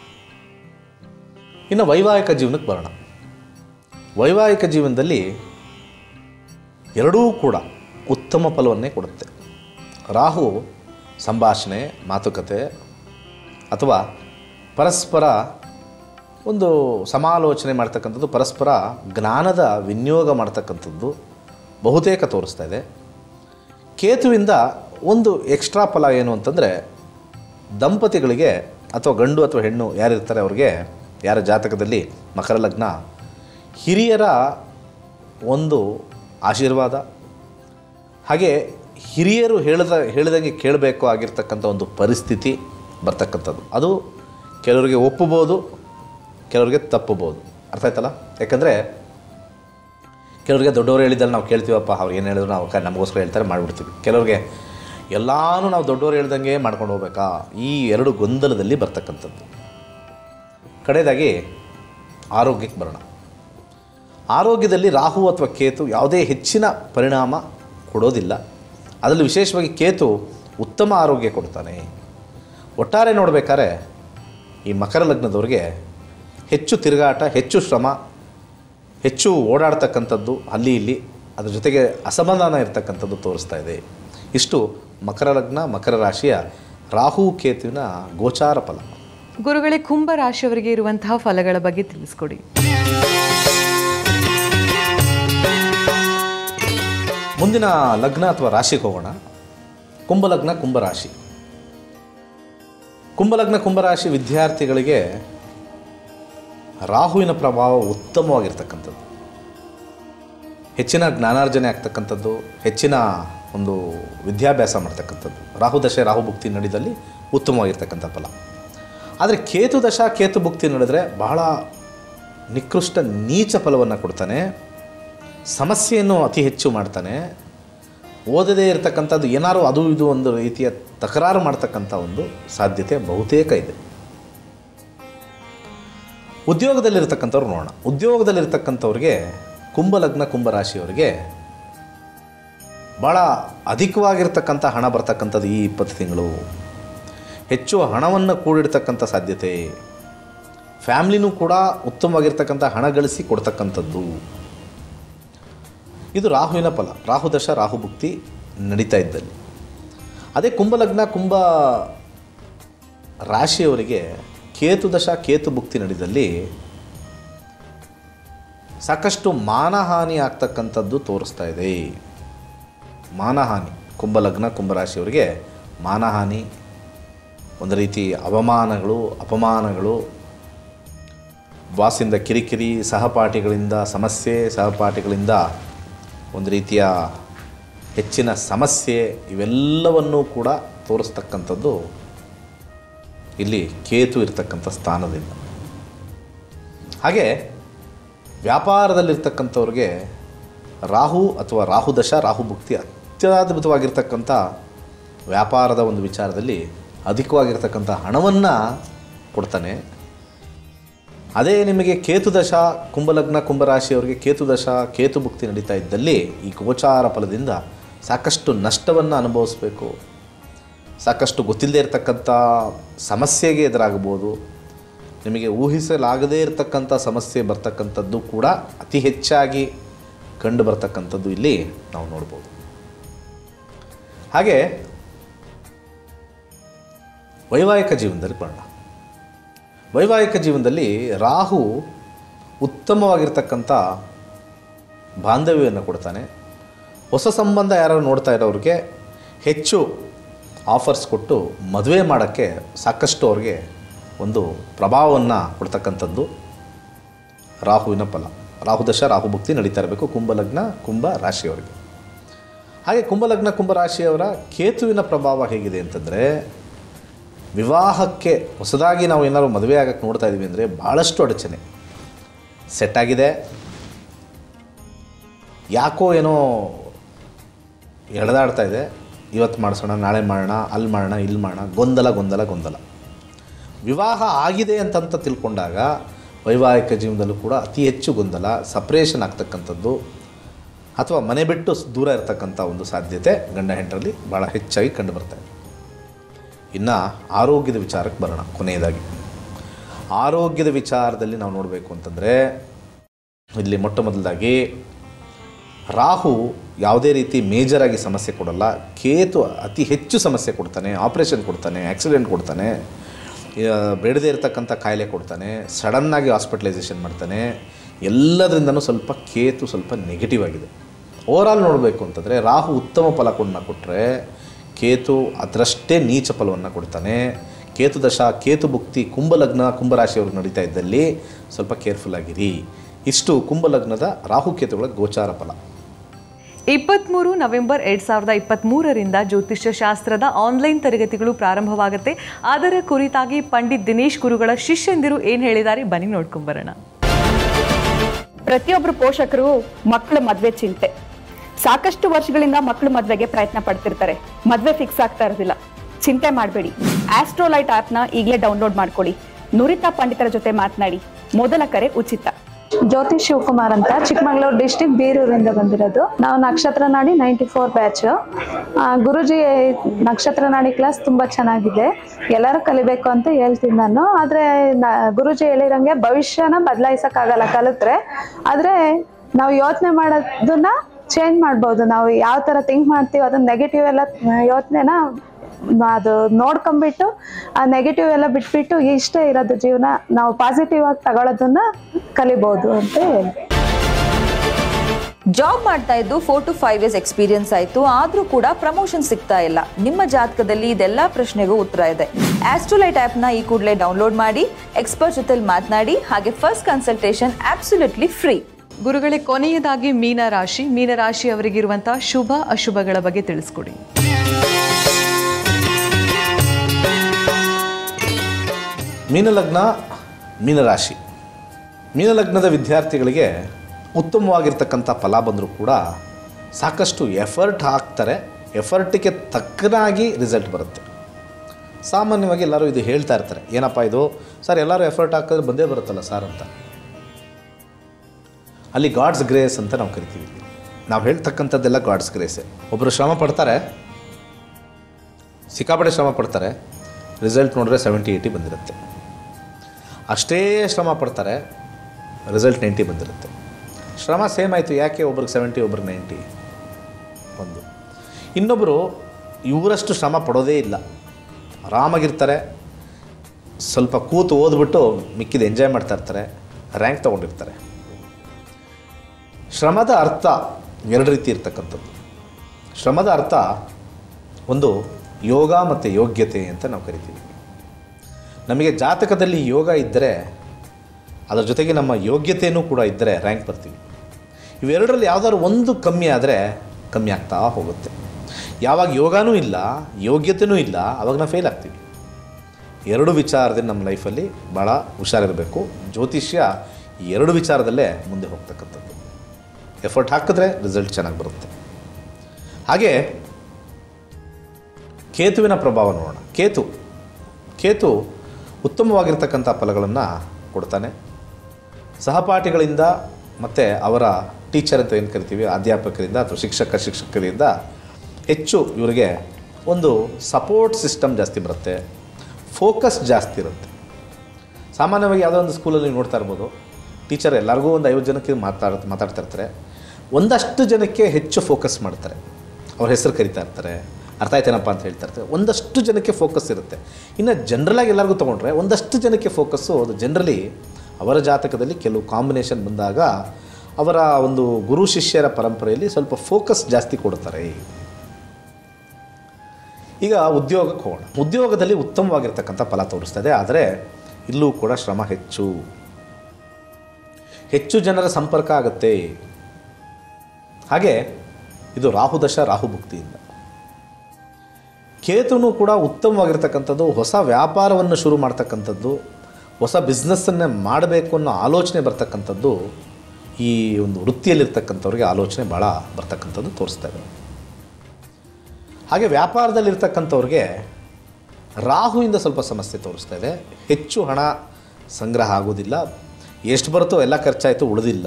ಇನ್ನು ವೈವಾಹಿಕ ಜೀವನಕ್ಕೆ ಬರೋಣ ವೈವಾಹಿಕ ಜೀವನದಲ್ಲಿ ಎರಡೂ ಕೂಡ ಉತ್ತಮ ಫಲವನ್ನೇ ಕೊಡುತ್ತೆ ರಾಹು ಸಂಭಾಷಣೆ ಮಾತುಕತೆ ಅಥವಾ ಪರಸ್ಪರ ಒಂದು ಸಮಾಲೋಚನೆ ಮಾಡ್ತಕ್ಕಂಥದ್ದು ಪರಸ್ಪರ ಜ್ಞಾನದ ವಿನಿಯೋಗ ಮಾಡ್ತಕ್ಕಂಥದ್ದು ಬಹುತೇಕ ತೋರಿಸ್ತಾ ಇದೆ ಕೇತುವಿಂದ ಒಂದು ಎಕ್ಸ್ಟ್ರಾ ಫಲ ಏನು ಅಂತಂದರೆ ದಂಪತಿಗಳಿಗೆ ಅಥವಾ ಗಂಡು ಅಥವಾ ಹೆಣ್ಣು ಯಾರಿರ್ತಾರೆ ಅವ್ರಿಗೆ ಯಾರ ಜಾತಕದಲ್ಲಿ ಮಕರ ಲಗ್ನ ಹಿರಿಯರ ಒಂದು ಆಶೀರ್ವಾದ ಹಾಗೆ ಹಿರಿಯರು ಹೇಳಿದ ಹೇಳಿದಂಗೆ ಕೇಳಬೇಕು ಆಗಿರ್ತಕ್ಕಂಥ ಒಂದು ಪರಿಸ್ಥಿತಿ ಬರ್ತಕ್ಕಂಥದ್ದು ಅದು ಕೆಲವರಿಗೆ ಒಪ್ಪಬೋದು ಕೆಲವರಿಗೆ ತಪ್ಪಬೋದು ಅರ್ಥ ಆಯ್ತಲ್ಲ ಯಾಕಂದರೆ ಕೆಲವರಿಗೆ ದೊಡ್ಡವರು ಹೇಳಿದಲ್ಲಿ ನಾವು ಕೇಳ್ತೀವಪ್ಪ ಅವ್ರು ಏನು ಹೇಳಿದ್ರು ನಾವು ಕ- ನಮಗೋಸ್ಕರ ಹೇಳ್ತಾರೆ ಮಾಡಿಬಿಡ್ತೀವಿ ಕೆಲವ್ರಿಗೆ ಎಲ್ಲಾನು ನಾವು ದೊಡ್ಡವರು ಹೇಳ್ದಂಗೆ ಮಾಡ್ಕೊಂಡು ಹೋಗ್ಬೇಕಾ ಈ ಎರಡು ಗೊಂದಲದಲ್ಲಿ ಬರ್ತಕ್ಕಂಥದ್ದು ಕಡೆಯದಾಗಿ ಆರೋಗ್ಯಕ್ಕೆ ಬರೋಣ ಆರೋಗ್ಯದಲ್ಲಿ ರಾಹು ಅಥವಾ ಕೇತು ಯಾವುದೇ ಹೆಚ್ಚಿನ ಪರಿಣಾಮ ಕೊಡೋದಿಲ್ಲ ಅದರಲ್ಲಿ ವಿಶೇಷವಾಗಿ ಕೇತು ಉತ್ತಮ ಆರೋಗ್ಯ ಕೊಡ್ತಾನೆ ಒಟ್ಟಾರೆ ನೋಡಬೇಕಾದ್ರೆ ಈ ಮಕರ ಲಗ್ನದವ್ರಿಗೆ ಹೆಚ್ಚು ತಿರುಗಾಟ ಹೆಚ್ಚು ಶ್ರಮ ಹೆಚ್ಚು ಓಡಾಡ್ತಕ್ಕಂಥದ್ದು ಅಲ್ಲಿ ಇಲ್ಲಿ ಅದ್ರ ಜೊತೆಗೆ ಅಸಮಾಧಾನ ಇರ್ತಕ್ಕಂಥದ್ದು ತೋರಿಸ್ತಾ ಇದೆ ಇಷ್ಟು ಮಕರ ಲಗ್ನ ಮಕರ ರಾಶಿಯ ರಾಹು ಕೇತುವಿನ ಗೋಚಾರ ಫಲ ಗುರುಗಳೇ ಕುಂಭ ರಾಶಿಯವರಿಗೆ ಇರುವಂತಹ ಫಲಗಳ ಬಗ್ಗೆ ತಿಳಿಸ್ಕೊಡಿ ಮುಂದಿನ ಲಗ್ನ ಅಥವಾ ರಾಶಿಗೆ ಹೋಗೋಣ ಕುಂಭಲಗ್ನ ಕುಂಭರಾಶಿ ಕುಂಭಲಗ್ನ ಕುಂಭರಾಶಿ ವಿದ್ಯಾರ್ಥಿಗಳಿಗೆ ರಾಹುವಿನ ಪ್ರಭಾವ ಉತ್ತಮವಾಗಿರ್ತಕ್ಕಂಥದ್ದು ಹೆಚ್ಚಿನ ಜ್ಞಾನಾರ್ಜನೆ ಆಗ್ತಕ್ಕಂಥದ್ದು ಹೆಚ್ಚಿನ ಒಂದು ವಿದ್ಯಾಭ್ಯಾಸ ಮಾಡ್ತಕ್ಕಂಥದ್ದು ರಾಹು ದಶೆ ರಾಹು ಭುಕ್ತಿ ನಡೆದಲ್ಲಿ ಉತ್ತಮವಾಗಿರ್ತಕ್ಕಂಥ ಫಲ ಆದರೆ ಕೇತು ದಶ ಕೇತು ಭುಕ್ತಿ ನಡೆದರೆ ಬಹಳ ನಿಕೃಷ್ಟ ನೀಚ ಫಲವನ್ನು ಕೊಡ್ತಾನೆ ಸಮಸ್ಯೆಯನ್ನು ಅತಿ ಹೆಚ್ಚು ಮಾಡ್ತಾನೆ ಓದದೇ ಇರತಕ್ಕಂಥದ್ದು ಏನಾರು ಅದು ಇದು ಒಂದು ರೀತಿಯ ತಕರಾರು ಮಾಡ್ತಕ್ಕಂಥ ಒಂದು ಸಾಧ್ಯತೆ ಬಹುತೇಕ ಇದೆ ಉದ್ಯೋಗದಲ್ಲಿರ್ತಕ್ಕಂಥವ್ರು ನೋಡೋಣ ಉದ್ಯೋಗದಲ್ಲಿರ್ತಕ್ಕಂಥವ್ರಿಗೆ ಕುಂಭಲಗ್ನ ಕುಂಭರಾಶಿಯವರಿಗೆ ಭಾಳ ಅಧಿಕವಾಗಿರ್ತಕ್ಕಂಥ ಹಣ ಬರ್ತಕ್ಕಂಥದ್ದು ಈ ಇಪ್ಪತ್ತು ತಿಂಗಳು ಹೆಚ್ಚು ಹಣವನ್ನು ಕೂಡಿಡ್ತಕ್ಕಂಥ ಸಾಧ್ಯತೆ ಫ್ಯಾಮ್ಲಿನೂ ಕೂಡ ಉತ್ತಮವಾಗಿರ್ತಕ್ಕಂಥ ಹಣ ಗಳಿಸಿ ಕೊಡ್ತಕ್ಕಂಥದ್ದು ಇದು ರಾಹುವಿನ ಫಲ ರಾಹು ದಶ ರಾಹು ಭುಕ್ತಿ ನಡೀತಾ ಇದ್ದಲ್ಲಿ ಅದೇ ಕುಂಭಲಗ್ನ ಕುಂಭ ರಾಶಿಯವರಿಗೆ ಕೇತು ದಶ ಕೇತು ಭುಕ್ತಿ ನಡೆದಲ್ಲಿ ಸಾಕಷ್ಟು ಮಾನಹಾನಿ ಆಗ್ತಕ್ಕಂಥದ್ದು ತೋರಿಸ್ತಾ ಇದೆ ಮಾನಹಾನಿ ಕುಂಭಲಗ್ನ ಕುಂಭರಾಶಿಯವರಿಗೆ ಮಾನಹಾನಿ ಒಂದು ರೀತಿ ಅವಮಾನಗಳು ಅಪಮಾನಗಳು ಬಾಸಿಂದ ಕಿರಿಕಿರಿ ಸಹಪಾಠಿಗಳಿಂದ ಸಮಸ್ಯೆ ಸಹಪಾಠಿಗಳಿಂದ ಒಂದು ರೀತಿಯ ಹೆಚ್ಚಿನ ಸಮಸ್ಯೆ ಇವೆಲ್ಲವನ್ನೂ ಕೂಡ ತೋರಿಸ್ತಕ್ಕಂಥದ್ದು ಇಲ್ಲಿ ಕೇತು ಇರ್ತಕ್ಕಂಥ ಸ್ಥಾನದಿಂದ ಹಾಗೆ ವ್ಯಾಪಾರದಲ್ಲಿರ್ತಕ್ಕಂಥವ್ರಿಗೆ ರಾಹು ಅಥವಾ ರಾಹು ದಶ ರಾಹು ಭುಕ್ತಿ ಅತ್ಯದ್ಭುತವಾಗಿರ್ತಕ್ಕಂಥ ವ್ಯಾಪಾರದ ಒಂದು ವಿಚಾರದಲ್ಲಿ ಅಧಿಕವಾಗಿರ್ತಕ್ಕಂಥ ಹಣವನ್ನು ಕೊಡ್ತಾನೆ ಅದೇ ನಿಮಗೆ ಕೇತು ದಶ ಕುಂಭಲಗ್ನ ಕುಂಭರಾಶಿಯವರಿಗೆ ಕೇತು ದಶ ಕೇತು ಭುಕ್ತಿ ನಡೀತಾ ಇದ್ದಲ್ಲಿ ಈ ಗೋಚಾರ ಫಲದಿಂದ ಸಾಕಷ್ಟು ನಷ್ಟವನ್ನು ಅನುಭವಿಸಬೇಕು ಸಾಕಷ್ಟು ಗೊತ್ತಿಲ್ಲದೆ ಇರತಕ್ಕಂಥ ಸಮಸ್ಯೆಗೆ ಎದುರಾಗಬಹುದು ನಿಮಗೆ ಊಹಿಸಲಾಗದೇ ಇರತಕ್ಕಂಥ ಸಮಸ್ಯೆ ಬರ್ತಕ್ಕಂಥದ್ದು ಕೂಡ ಅತಿ ಹೆಚ್ಚಾಗಿ ಕಂಡು ಬರ್ತಕ್ಕಂಥದ್ದು ಇಲ್ಲಿ ನಾವು ನೋಡ್ಬೋದು ಹಾಗೆ ವೈವಾಹಿಕ ಜೀವನದಲ್ಲಿ ಬರೋಣ ವೈವಾಹಿಕ ಜೀವನದಲ್ಲಿ ರಾಹು ಉತ್ತಮವಾಗಿರ್ತಕ್ಕಂಥ ಬಾಂಧವ್ಯವನ್ನು ಕೊಡ್ತಾನೆ ಹೊಸ ಸಂಬಂಧ ಯಾರು ನೋಡ್ತಾ ಇರೋರಿಗೆ ಹೆಚ್ಚು ಆಫರ್ಸ್ ಕೊಟ್ಟು ಮದುವೆ ಮಾಡೋಕ್ಕೆ ಸಾಕಷ್ಟು ಅವ್ರಿಗೆ ಒಂದು ಪ್ರಭಾವವನ್ನು ಕೊಡ್ತಕ್ಕಂಥದ್ದು ರಾಹುವಿನ ಫಲ ರಾಹುದಶ ರಾಹು ಭಕ್ತಿ ನಡೀತಾ ಇರಬೇಕು ಕುಂಭಲಗ್ನ ಕುಂಭ ರಾಶಿಯವರಿಗೆ ಹಾಗೆ ಕುಂಭಲಗ್ನ ಕುಂಭ ರಾಶಿಯವರ ಕೇತುವಿನ ಪ್ರಭಾವ ಹೇಗಿದೆ ಅಂತಂದರೆ ವಿವಾಹಕ್ಕೆ ಹೊಸದಾಗಿ ನಾವು ಏನಾದ್ರು ಮದುವೆ ಆಗಕ್ಕೆ ನೋಡ್ತಾ ಇದ್ದೀವಿ ಅಂದರೆ ಭಾಳಷ್ಟು ಅಡಚಣೆ ಸೆಟ್ ಆಗಿದೆ ಯಾಕೋ ಏನೋ ಎಳೆದಾಡ್ತಾ ಇದೆ ಇವತ್ತು ಮಾಡಿಸೋಣ ನಾಳೆ ಮಾಡೋಣ ಅಲ್ಲಿ ಮಾಡೋಣ ಇಲ್ಲಿ ಮಾಡೋಣ ಗೊಂದಲ ಗೊಂದಲ ಗೊಂದಲ ವಿವಾಹ ಆಗಿದೆ ಅಂತಂತ ತಿಳ್ಕೊಂಡಾಗ ವೈವಾಹಿಕ ಜೀವನದಲ್ಲೂ ಕೂಡ ಅತಿ ಹೆಚ್ಚು ಗೊಂದಲ ಸಪ್ರೇಷನ್ ಆಗ್ತಕ್ಕಂಥದ್ದು ಅಥವಾ ಮನೆ ಬಿಟ್ಟು ದೂರ ಇರತಕ್ಕಂಥ ಒಂದು ಸಾಧ್ಯತೆ ಗಂಡ ಹೆಂಡರಲ್ಲಿ ಭಾಳ ಹೆಚ್ಚಾಗಿ ಕಂಡು ಬರ್ತಾ ಇದೆ ಇನ್ನು ಆರೋಗ್ಯದ ವಿಚಾರಕ್ಕೆ ಬರೋಣ ಕೊನೆಯದಾಗಿ ಆರೋಗ್ಯದ ವಿಚಾರದಲ್ಲಿ ನಾವು ನೋಡಬೇಕು ಅಂತಂದರೆ ಇಲ್ಲಿ ಮೊಟ್ಟ ಮೊದಲಾಗಿ ರಾಹು ಯಾವುದೇ ರೀತಿ ಮೇಜರಾಗಿ ಸಮಸ್ಯೆ ಕೊಡಲ್ಲ ಕೇತು ಅತಿ ಹೆಚ್ಚು ಸಮಸ್ಯೆ ಕೊಡ್ತಾನೆ ಆಪ್ರೇಷನ್ ಕೊಡ್ತಾನೆ ಆಕ್ಸಿಡೆಂಟ್ ಕೊಡ್ತಾನೆ ಆ, ಬೇಡದೇ ಇರತಕ್ಕಂಥ ಕಾಯಿಲೆ ಕೊಡ್ತಾನೆ ಸಡನ್ನಾಗಿ ಹಾಸ್ಪಿಟಲೈಸೇಷನ್ ಮಾಡ್ತಾನೆ ಎಲ್ಲದರಿಂದನೂ ಸ್ವಲ್ಪ ಕೇತು ಸ್ವಲ್ಪ ನೆಗೆಟಿವ್ ಆಗಿದೆ ಓವರಾಲ್ ನೋಡಬೇಕು ಅಂತಂದರೆ ರಾಹು ಉತ್ತಮ ಫಲವನ್ನು ಕೊಟ್ಟರೆ ಕೇತು ಅದರಷ್ಟೇ ನೀಚ ಫಲವನ್ನು ಕೊಡ್ತಾನೆ ಕೇತು ದಶ ಕೇತು ಭುಕ್ತಿ ಕುಂಭಲಗ್ನ ಕುಂಭರಾಶಿಯವ್ರಿಗೆ ನಡೀತಾ ಇದ್ದಲ್ಲಿ ಸ್ವಲ್ಪ ಕೇರ್ಫುಲ್ ಆಗಿರಿ ಇಷ್ಟು ಕುಂಭಲಗ್ನದ ರಾಹುಕೇತುಗಳ ಗೋಚಾರ ಫಲ ಇಪ್ಪತ್ತ್ಮೂರು ನವೆಂಬರ್ ಎರಡು ಸಾವಿರದ ಇಪ್ಪತ್ತ್ಮೂರರಿಂದ ಜ್ಯೋತಿಷ್ಯ ಶಾಸ್ತ್ರದ ಆನ್ಲೈನ್ ತರಗತಿಗಳು ಪ್ರಾರಂಭವಾಗುತ್ತೆ ಅದರ ಕುರಿತಾಗಿ ಪಂಡಿತ್ ದಿನೇಶ್ ಗುರುಗಳ ಶಿಷ್ಯಂದಿರು ಏನು ಹೇಳಿದ್ದಾರೆ ಬನ್ನಿ ನೋಡ್ಕೊಂಬರೋಣ ಪ್ರತಿಯೊಬ್ಬರು ಪೋಷಕರು ಮಕ್ಕಳ ಮದ್ವೆ ಚಿಂತೆ ಸಾಕಷ್ಟು ವರ್ಷಗಳಿಂದ ಮಕ್ಕಳು ಮದ್ವೆಗೆ ಪ್ರಯತ್ನ ಪಡ್ತಿರ್ತಾರೆ ಮದ್ವೆ ಫಿಕ್ಸ್ ಆಗ್ತಾ ಇರೋದಿಲ್ಲ ಚಿಂತೆ ಮಾಡಬೇಡಿ ಆಸ್ಟ್ರೋಲೈಟ್ ಆಪ್ನ ಈಗಲೇ ಡೌನ್ಲೋಡ್ ಮಾಡ್ಕೊಳ್ಳಿ ನುರಿತ ಪಂಡಿತರ ಜೊತೆ ಮಾತನಾಡಿ ಮೊದಲ ಕರೆ ಉಚಿತ ಜ್ಯೋತಿ ಶಿವಕುಮಾರ್ ಅಂತ ಚಿಕ್ಕಮಗಳೂರು ಡಿಸ್ಟಿಕ್ ಬೀರೂರಿಂದ ಬಂದಿರೋದು ನಾವು ನಕ್ಷತ್ರ ನಾಡಿ ನೈಂಟಿ ಫೋರ್ ಬ್ಯಾಚ್ ಗುರುಜಿ ನಕ್ಷತ್ರ ನಾಡಿ ಕ್ಲಾಸ್ ತುಂಬಾ ಚೆನ್ನಾಗಿದೆ ಎಲ್ಲರೂ ಕಲಿಬೇಕು ಅಂತ ಹೇಳ್ತೀನಿ ನಾನು ಆದ್ರೆ ನ- ಗುರುಜಿ ಹೇಳಿರಂಗೆ ಭವಿಷ್ಯನ ಬದಲಾಯಿಸಕ್ಕಾಗಲ್ಲ ಕಲಿತ್ರೆ ಆದ್ರೆ ನಾವು ಯೋಚನೆ ಮಾಡೋದನ್ನ ಚೇಂಜ್ ಮಾಡ್ಬೋದು ನಾವು ಯಾವ ತರ ಥಿಂಕ್ ಮಾಡ್ತೀವಿ ಅದನ್ನ ನೆಗೆಟಿವ್ ಎಲ್ಲ ಯೋಚನೆನ ಅದು ನೋಡ್ಕೊಂಬಿಟ್ಟು ಆ ನೆಗೆಟಿವ್ ಎಲ್ಲ ಬಿಟ್ಬಿಟ್ಟು ಇಷ್ಟೇ ಇರೋದು ಜೀವನ ನಾವು ಪಾಸಿಟಿವ್ ಆಗಿ ತಗೊಳ್ಳೋದನ್ನ ಕಲಿಬಹುದು ಅಂತ ಹೇಳಿ ಜಾಬ್ ಮಾಡ್ತಾ ಇದ್ದು four to five years experience ಆಯ್ತು ಆದ್ರೂ ಕೂಡ ಪ್ರಮೋಷನ್ ಸಿಗ್ತಾ ಇಲ್ಲ ನಿಮ್ಮ ಜಾತಕದಲ್ಲಿ ಇದೆಲ್ಲಾ ಪ್ರಶ್ನೆಗೂ ಉತ್ತರ ಇದೆ ಆಸ್ಟ್ರೋಲೈಟ್ ಆಪ್ ನ ಈ ಕೂಡಲೇ ಡೌನ್ಲೋಡ್ ಮಾಡಿ ಎಕ್ಸ್ಪರ್ಟ್ ಜೊತೆ ಮಾತನಾಡಿ ಹಾಗೆ ಫಸ್ಟ್ ಕನ್ಸಲ್ಟೇಷನ್ ಅಬ್ಸಲ್ಯೂಟ್ಲಿ ಫ್ರೀ ಗುರುಗಳೇ ಕೊನೆಯದಾಗಿ ಮೀನರಾಶಿ ಮೀನರಾಶಿ ಅವರಿಗಿರುವಂತಹ ಶುಭ ಅಶುಭಗಳ ಬಗ್ಗೆ ತಿಳಿಸ್ಕೊಡಿ ಮೀನಲಗ್ನ ಮೀನರಾಶಿ ಮೀನಲಗ್ನದ ವಿದ್ಯಾರ್ಥಿಗಳಿಗೆ ಉತ್ತಮವಾಗಿರ್ತಕ್ಕಂಥ ಫಲ ಬಂದರೂ ಕೂಡ ಸಾಕಷ್ಟು ಎಫರ್ಟ್ ಹಾಕ್ತಾರೆ ಎಫರ್ಟಿಗೆ ತಕ್ಕನಾಗಿ ರಿಸಲ್ಟ್ ಬರುತ್ತೆ ಸಾಮಾನ್ಯವಾಗಿ ಎಲ್ಲರೂ ಇದು ಹೇಳ್ತಾ ಇರ್ತಾರೆ ಏನಪ್ಪ ಇದು ಸರ್ ಎಲ್ಲರೂ ಎಫರ್ಟ್ ಹಾಕಿದ್ರೆ ಬಂದೇ ಬರುತ್ತಲ್ಲ ಸರ್ ಅಂತ ಅಲ್ಲಿ ಗಾಡ್ಸ್ ಗ್ರೇಸ್ ಅಂತ ನಾವು ಕರಿತೀವಿ ನಾವು ಹೇಳ್ತಕ್ಕಂಥದ್ದೆಲ್ಲ ಗಾಡ್ಸ್ ಗ್ರೇಸೆ ಒಬ್ಬರು ಶ್ರಮ ಪಡ್ತಾರೆ ಸಿಕ್ಕಾಪಟ್ಟೆ ಶ್ರಮ ಪಡ್ತಾರೆ ರಿಸಲ್ಟ್ ನೋಡಿದ್ರೆ ಸೆವೆಂಟಿ ಏಯ್ಟಿ ಬಂದಿರುತ್ತೆ ಅಷ್ಟೇ ಶ್ರಮ ಪಡ್ತಾರೆ ರಿಸಲ್ಟ್ ನೈಂಟಿ ಬಂದಿರುತ್ತೆ ಶ್ರಮ ಸೇಮ್ ಆಯಿತು ಯಾಕೆ ಒಬ್ರಿಗೆ ಸೆವೆಂಟಿ ಒಬ್ರಿಗೆ ನೈಂಟಿ ಒಂದು ಇನ್ನೊಬ್ಬರು ಇವರಷ್ಟು ಶ್ರಮ ಪಡೋದೇ ಇಲ್ಲ ಆರಾಮಾಗಿರ್ತಾರೆ ಸ್ವಲ್ಪ ಕೂತು ಓದ್ಬಿಟ್ಟು ಮಿಕ್ಕಿದ ಎಂಜಾಯ್ ಮಾಡ್ತಾ ಇರ್ತಾರೆ ರ್ಯಾಂಕ್ ತೊಗೊಂಡಿರ್ತಾರೆ ಶ್ರಮದ ಅರ್ಥ ಎರಡು ರೀತಿ ಇರ್ತಕ್ಕಂಥದ್ದು ಶ್ರಮದ ಅರ್ಥ ಒಂದು ಯೋಗ ಮತ್ತು ಯೋಗ್ಯತೆ ಅಂತ ನಾವು ಕರಿತೀವಿ ನಮಗೆ ಜಾತಕದಲ್ಲಿ ಯೋಗ ಇದ್ದರೆ ಅದರ ಜೊತೆಗೆ ನಮ್ಮ ಯೋಗ್ಯತೆಯೂ ಕೂಡ ಇದ್ದರೆ ರ್ಯಾಂಕ್ ಬರ್ತೀವಿ ಇವೆರಡರಲ್ಲಿ ಯಾವುದಾದ್ರು ಒಂದು ಕಮ್ಮಿ ಆದರೆ ಕಮ್ಮಿ ಆಗ್ತಾ ಹೋಗುತ್ತೆ ಯಾವಾಗ ಯೋಗನೂ ಇಲ್ಲ ಯೋಗ್ಯತೆಯೂ ಇಲ್ಲ ಆವಾಗ ನಾವು ಫೇಲ್ ಆಗ್ತೀವಿ ಎರಡು ವಿಚಾರದಲ್ಲಿ ನಮ್ಮ ಲೈಫಲ್ಲಿ ಭಾಳ ಹುಷಾರಿರಬೇಕು ಜ್ಯೋತಿಷ್ಯ ಈ ಎರಡು ವಿಚಾರದಲ್ಲೇ ಮುಂದೆ ಹೋಗ್ತಕ್ಕಂಥದ್ದು ಎಫರ್ಟ್ ಹಾಕಿದ್ರೆ ರಿಸಲ್ಟ್ ಚೆನ್ನಾಗಿ ಬರುತ್ತೆ ಹಾಗೆ ಕೇತುವಿನ ಪ್ರಭಾವ ನೋಡೋಣ ಕೇತು ಕೇತು ಉತ್ತಮವಾಗಿರ್ತಕ್ಕಂಥ ಫಲಗಳನ್ನು ಕೊಡ್ತಾನೆ ಸಹಪಾಠಿಗಳಿಂದ ಮತ್ತು ಅವರ ಟೀಚರ್ ಅಂತ ಏನು ಕರಿತೀವಿ ಅಧ್ಯಾಪಕರಿಂದ ಅಥವಾ ಶಿಕ್ಷಕ ಶಿಕ್ಷಕರಿಂದ ಹೆಚ್ಚು ಇವರಿಗೆ ಒಂದು ಸಪೋರ್ಟ್ ಸಿಸ್ಟಮ್ ಜಾಸ್ತಿ ಬರುತ್ತೆ ಫೋಕಸ್ ಜಾಸ್ತಿ ಇರುತ್ತೆ ಸಾಮಾನ್ಯವಾಗಿ ಯಾವುದೋ ಒಂದು ಸ್ಕೂಲಲ್ಲಿ ನೀವು ನೋಡ್ತಾ ಇರ್ಬೋದು ಟೀಚರ್ ಎಲ್ಲರಿಗೂ ಒಂದು ಐವತ್ತು ಜನಕ್ಕೆ ಮಾತಾಡ್ ಮಾತಾಡ್ತಾ ಇರ್ತಾರೆ ಒಂದಷ್ಟು ಜನಕ್ಕೆ ಹೆಚ್ಚು ಫೋಕಸ್ ಮಾಡ್ತಾರೆ ಅವ್ರ ಹೆಸರು ಕರಿತಾ ಇರ್ತಾರೆ ಅರ್ಥ ಆಯ್ತೇನಪ್ಪ ಅಂತ ಹೇಳ್ತಾ ಇರ್ತಾರೆ ಒಂದಷ್ಟು ಜನಕ್ಕೆ ಫೋಕಸ್ ಇರುತ್ತೆ ಇನ್ನು ಜನರಲಾಗಿ ಎಲ್ಲರಿಗೂ ತೊಗೊಂಡ್ರೆ ಒಂದಷ್ಟು ಜನಕ್ಕೆ ಫೋಕಸ್ಸು ಅದು ಜನರಲಿ ಅವರ ಜಾತಕದಲ್ಲಿ ಕೆಲವು ಕಾಂಬಿನೇಷನ್ ಬಂದಾಗ ಅವರ ಒಂದು ಗುರು ಶಿಷ್ಯರ ಪರಂಪರೆಯಲ್ಲಿ ಸ್ವಲ್ಪ ಫೋಕಸ್ ಜಾಸ್ತಿ ಕೊಡ್ತಾರೆ ಈಗ ಉದ್ಯೋಗಕ್ಕೆ ಹೋಗೋಣ ಉದ್ಯೋಗದಲ್ಲಿ ಉತ್ತಮವಾಗಿರ್ತಕ್ಕಂಥ ಫಲ ತೋರಿಸ್ತದೆ ಆದರೆ ಇಲ್ಲೂ ಕೂಡ ಶ್ರಮ ಹೆಚ್ಚು ಹೆಚ್ಚು ಜನರ ಸಂಪರ್ಕ ಆಗುತ್ತೆ ಹಾಗೆ ಇದು ರಾಹುದಶ ರಾಹುಭುಕ್ತಿಯಿಂದ ಕೇತುನು ಕೂಡ ಉತ್ತಮವಾಗಿರ್ತಕ್ಕಂಥದ್ದು ಹೊಸ ವ್ಯಾಪಾರವನ್ನು ಶುರು ಮಾಡ್ತಕ್ಕಂಥದ್ದು ಹೊಸ ಬಿಸ್ನೆಸ್ಸನ್ನೇ ಮಾಡಬೇಕು ಅನ್ನೋ ಆಲೋಚನೆ ಬರ್ತಕ್ಕಂಥದ್ದು ಈ ಒಂದು ವೃತ್ತಿಯಲ್ಲಿರ್ತಕ್ಕಂಥವ್ರಿಗೆ ಆಲೋಚನೆ ಭಾಳ ಬರ್ತಕ್ಕಂಥದ್ದು ತೋರಿಸ್ತಾ ಇದೆ ಹಾಗೆ ವ್ಯಾಪಾರದಲ್ಲಿರ್ತಕ್ಕಂಥವ್ರಿಗೆ ರಾಹುವಿಂದ ಸ್ವಲ್ಪ ಸಮಸ್ಯೆ ತೋರಿಸ್ತಾ ಇದೆ ಹೆಚ್ಚು ಹಣ ಸಂಗ್ರಹ ಆಗೋದಿಲ್ಲ ಎಷ್ಟು ಬರುತ್ತೋ ಎಲ್ಲ ಖರ್ಚಾಯಿತು ಉಳಿದಿಲ್ಲ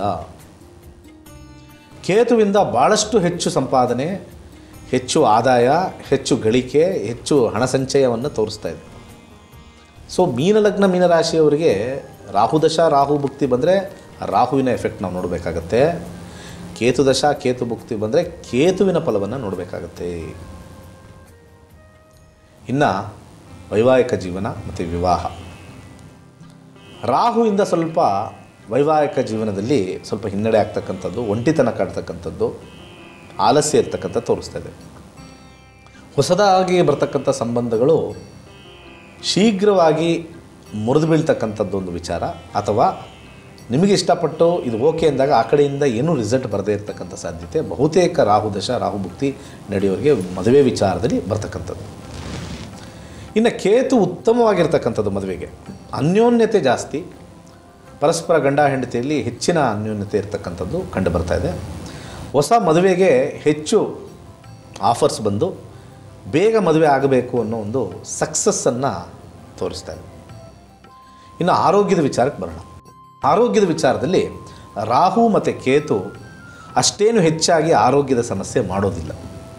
ಕೇತುವಿಂದ ಭಾಳಷ್ಟು ಹೆಚ್ಚು ಸಂಪಾದನೆ ಹೆಚ್ಚು ಆದಾಯ ಹೆಚ್ಚು ಗಳಿಕೆ ಹೆಚ್ಚು ಹಣ ಸಂಚಯವನ್ನು ತೋರಿಸ್ತಾ ಇದೆ ಸೊ ಮೀನಲಗ್ನ ಮೀನರಾಶಿಯವರಿಗೆ ರಾಹುದಶ ರಾಹು ಭುಕ್ತಿ ಬಂದರೆ ರಾಹುವಿನ ಎಫೆಕ್ಟ್ ನಾವು ನೋಡಬೇಕಾಗತ್ತೆ ಕೇತು ದಶ ಕೇತು ಭುಕ್ತಿ ಬಂದರೆ ಕೇತುವಿನ ಫಲವನ್ನು ನೋಡಬೇಕಾಗತ್ತೆ ಇನ್ನು ವೈವಾಹಿಕ ಜೀವನ ಮತ್ತು ವಿವಾಹ ರಾಹುವಿಂದ ಸ್ವಲ್ಪ ವೈವಾಹಿಕ ಜೀವನದಲ್ಲಿ ಸ್ವಲ್ಪ ಹಿನ್ನಡೆ ಆಗ್ತಕ್ಕಂಥದ್ದು ಒಂಟಿತನ ಕಾಡ್ತಕ್ಕಂಥದ್ದು ಆಲಸ್ಯ ಇರ್ತಕ್ಕಂಥ ತೋರಿಸ್ತಾ ಇದೆ ಹೊಸದಾಗಿ ಬರ್ತಕ್ಕಂಥ ಸಂಬಂಧಗಳು ಶೀಘ್ರವಾಗಿ ಮುರಿದು ಬೀಳ್ತಕ್ಕಂಥದ್ದು ಒಂದು ವಿಚಾರ ಅಥವಾ ನಿಮಗೆ ಇಷ್ಟಪಟ್ಟು ಇದು ಓಕೆ ಅಂದಾಗ ಆ ಕಡೆಯಿಂದ ಏನೂ ರಿಸಲ್ಟ್ ಬರದೇ ಇರತಕ್ಕಂಥ ಸಾಧ್ಯತೆ ಬಹುತೇಕ ರಾಹು ದಶ ರಾಹು ಭುಕ್ತಿ ನಡೆಯೋರಿಗೆ ಮದುವೆ ವಿಚಾರದಲ್ಲಿ ಬರ್ತಕ್ಕಂಥದ್ದು ಇನ್ನು ಕೇತು ಉತ್ತಮವಾಗಿರ್ತಕ್ಕಂಥದ್ದು ಮದುವೆಗೆ ಅನ್ಯೋನ್ಯತೆ ಜಾಸ್ತಿ ಪರಸ್ಪರ ಗಂಡ ಹೆಂಡತಿಯಲ್ಲಿ ಹೆಚ್ಚಿನ ಅನ್ಯೋನ್ಯತೆ ಇರ್ತಕ್ಕಂಥದ್ದು ಕಂಡು ಬರ್ತಾ ಇದೆ ಹೊಸ ಮದುವೆಗೆ ಹೆಚ್ಚು ಆಫರ್ಸ್ ಬಂದು ಬೇಗ ಮದುವೆ ಆಗಬೇಕು ಅನ್ನೋ ಒಂದು ಸಕ್ಸಸ್ಸನ್ನು ತೋರಿಸ್ತಾ ಇದೆ ಇನ್ನು ಆರೋಗ್ಯದ ವಿಚಾರಕ್ಕೆ ಬರೋಣ ಆರೋಗ್ಯದ ವಿಚಾರದಲ್ಲಿ ರಾಹು ಮತ್ತು ಕೇತು ಅಷ್ಟೇನು ಹೆಚ್ಚಾಗಿ ಆರೋಗ್ಯದ ಸಮಸ್ಯೆ ಮಾಡೋದಿಲ್ಲ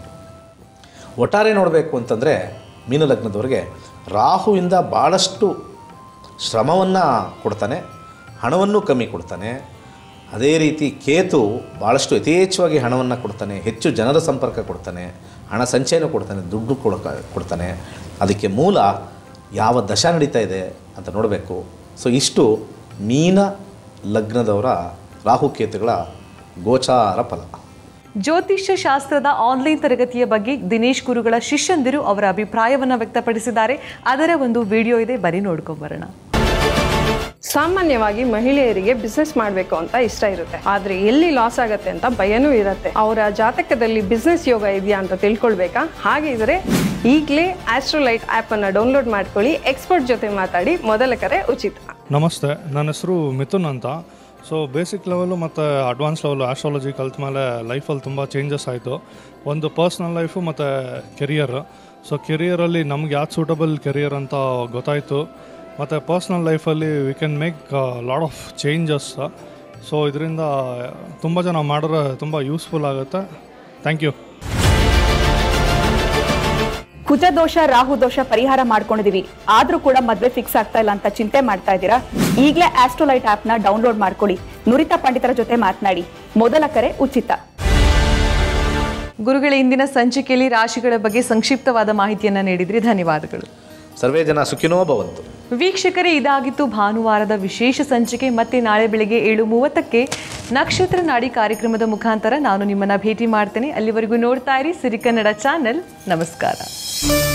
ಒಟ್ಟಾರೆ ನೋಡಬೇಕು ಅಂತಂದರೆ ಮೀನಲಗ್ನದವ್ರಿಗೆ ರಾಹುವಿಂದ ಭಾಳಷ್ಟು ಶ್ರಮವನ್ನು ಕೊಡ್ತಾನೆ ಹಣವನ್ನು ಕಮ್ಮಿ ಕೊಡ್ತಾನೆ ಅದೇ ರೀತಿ ಕೇತು ಭಾಳಷ್ಟು ಯಥೇಚ್ಛವಾಗಿ ಹಣವನ್ನು ಕೊಡ್ತಾನೆ ಹೆಚ್ಚು ಜನರ ಸಂಪರ್ಕ ಕೊಡ್ತಾನೆ ಹಣ ಸಂಚಯನ ಕೊಡ್ತಾನೆ ದುಡ್ಡು ಕೊಡಕ ಕೊಡ್ತಾನೆ ಅದಕ್ಕೆ ಮೂಲ ಯಾವ ದಶ ನಡೀತಾ ಇದೆ ಅಂತ ನೋಡಬೇಕು ಸೊ ಇಷ್ಟು ಮೀನ ಲಗ್ನದವರ ರಾಹುಕೇತುಗಳ ಗೋಚಾರ ಫಲ ಜ್ಯೋತಿಷ್ಯ ಶಾಸ್ತ್ರದ ಆನ್ಲೈನ್ ತರಗತಿಯ ಬಗ್ಗೆ ದಿನೇಶ್ ಗುರುಗಳ ಶಿಷ್ಯಂದಿರು ಅವರ ಅಭಿಪ್ರಾಯವನ್ನು ವ್ಯಕ್ತಪಡಿಸಿದ್ದಾರೆ ಅದರ ಒಂದು ವಿಡಿಯೋ ಇದೆ ಬರೀ ನೋಡ್ಕೊಂಬರೋಣ ಸಾಮಾನ್ಯವಾಗಿ ಮಹಿಳೆಯರಿಗೆ ಬಿಸ್ನೆಸ್ ಮಾಡಬೇಕು ಅಂತ ಇಷ್ಟ ಇರುತ್ತೆ ಆದ್ರೆ ಎಲ್ಲಿ ಲಾಸ್ ಆಗತ್ತೆ ಅಂತ ಭಯನೂ ಇರುತ್ತೆ ಅವರ ಜಾತಕದಲ್ಲಿ ಬಿಸ್ನೆಸ್ ಯೋಗ ಇದೆಯಾ ಅಂತ ತಿಳ್ಕೊಳ್ಬೇಕಾ ಹಾಗಿದ್ರೆ ಈಗಲೇ ಆಸ್ಟ್ರೋಲೈಟ್ ಆ್ಯಪ್ ಅನ್ನ ಡೌನ್ಲೋಡ್ ಮಾಡ್ಕೊಳ್ಳಿ ಎಕ್ಸ್ಪರ್ಟ್ ಜೊತೆ ಮಾತಾಡಿ ಮೊದಲ ಕರೆ ಉಚಿತ ನಮಸ್ತೆ ನನ್ನ ಹೆಸರು ಮಿಥುನ್ ಅಂತ ಸೊ ಬೇಸಿಕ್ ಲೆವೆಲು ಮತ್ತು ಅಡ್ವಾನ್ಸ್ ಲೆವೆಲ್ ಆಸ್ಟ್ರಾಲಜಿ ಕಲ್ತ ಮೇಲೆ ಲೈಫಲ್ಲಿ ತುಂಬ ಚೇಂಜಸ್ ಆಯಿತು ಒಂದು ಪರ್ಸ್ನಲ್ ಲೈಫು ಮತ್ತು ಕೆರಿಯರ್ ಸೊ ಕೆರಿಯರಲ್ಲಿ ನಮ್ಗೆ ಯಾವ್ದು ಸೂಟಬಲ್ ಕೆರಿಯರ್ ಅಂತ ಗೊತ್ತಾಯಿತು ಮತ್ತು ಪರ್ಸ್ನಲ್ ಲೈಫಲ್ಲಿ we can make lot of changes so ಇದರಿಂದ ತುಂಬ ಜನ ಮಾಡಿದ್ರೆ ತುಂಬ ಯೂಸ್ಫುಲ್ ಆಗುತ್ತೆ ಥ್ಯಾಂಕ್ ಯು ಕುಜ ದೋಷ ರಾಹು ದೋಷ ಪರಿಹಾರ ಮಾಡ್ಕೊಂಡಿದೀವಿ ಆದ್ರೂ ಕೂಡ ಮದ್ವೆ ಫಿಕ್ಸ್ ಆಗ್ತಾ ಇಲ್ಲ ಅಂತ ಚಿಂತೆ ಮಾಡ್ತಾ ಇದ್ದೀರಾ ಈಗಲೇ ಆಸ್ಟ್ರೋಲೈಟ್ ಆಪ್ ನ ಡೌನ್ಲೋಡ್ ಮಾಡ್ಕೊಳ್ಳಿ ನುರಿತ ಪಂಡಿತರ ಜೊತೆ ಮಾತನಾಡಿ ಮೊದಲ ಕರೆ ಉಚಿತ ಗುರುಗಳ ಇಂದಿನ ಸಂಚಿಕೆಯಲ್ಲಿ ರಾಶಿಗಳ ಬಗ್ಗೆ ಸಂಕ್ಷಿಪ್ತವಾದ ಮಾಹಿತಿಯನ್ನು ನೀಡಿದ್ರಿ ಧನ್ಯವಾದಗಳು ಸರ್ವೇ ಜನ ಸುಖಿನೋ ಭವಂತು ವೀಕ್ಷಕರೇ ಇದಾಗಿತ್ತು ಭಾನುವಾರದ ವಿಶೇಷ ಸಂಚಿಕೆ ಮತ್ತೆ ನಾಳೆ ಬೆಳಿಗ್ಗೆ ಏಳು ಮೂವತ್ತಕ್ಕೆ ನಕ್ಷತ್ರ ನಾಡಿ ಕಾರ್ಯಕ್ರಮದ ಮುಖಾಂತರ ನಾನು ನಿಮ್ಮನ್ನ ಭೇಟಿ ಮಾಡ್ತೇನೆ ಅಲ್ಲಿವರೆಗೂ ನೋಡ್ತಾ ಇರಿ ಸಿರಿಕನ್ನಡ ಚಾನೆಲ್ ನಮಸ್ಕಾರ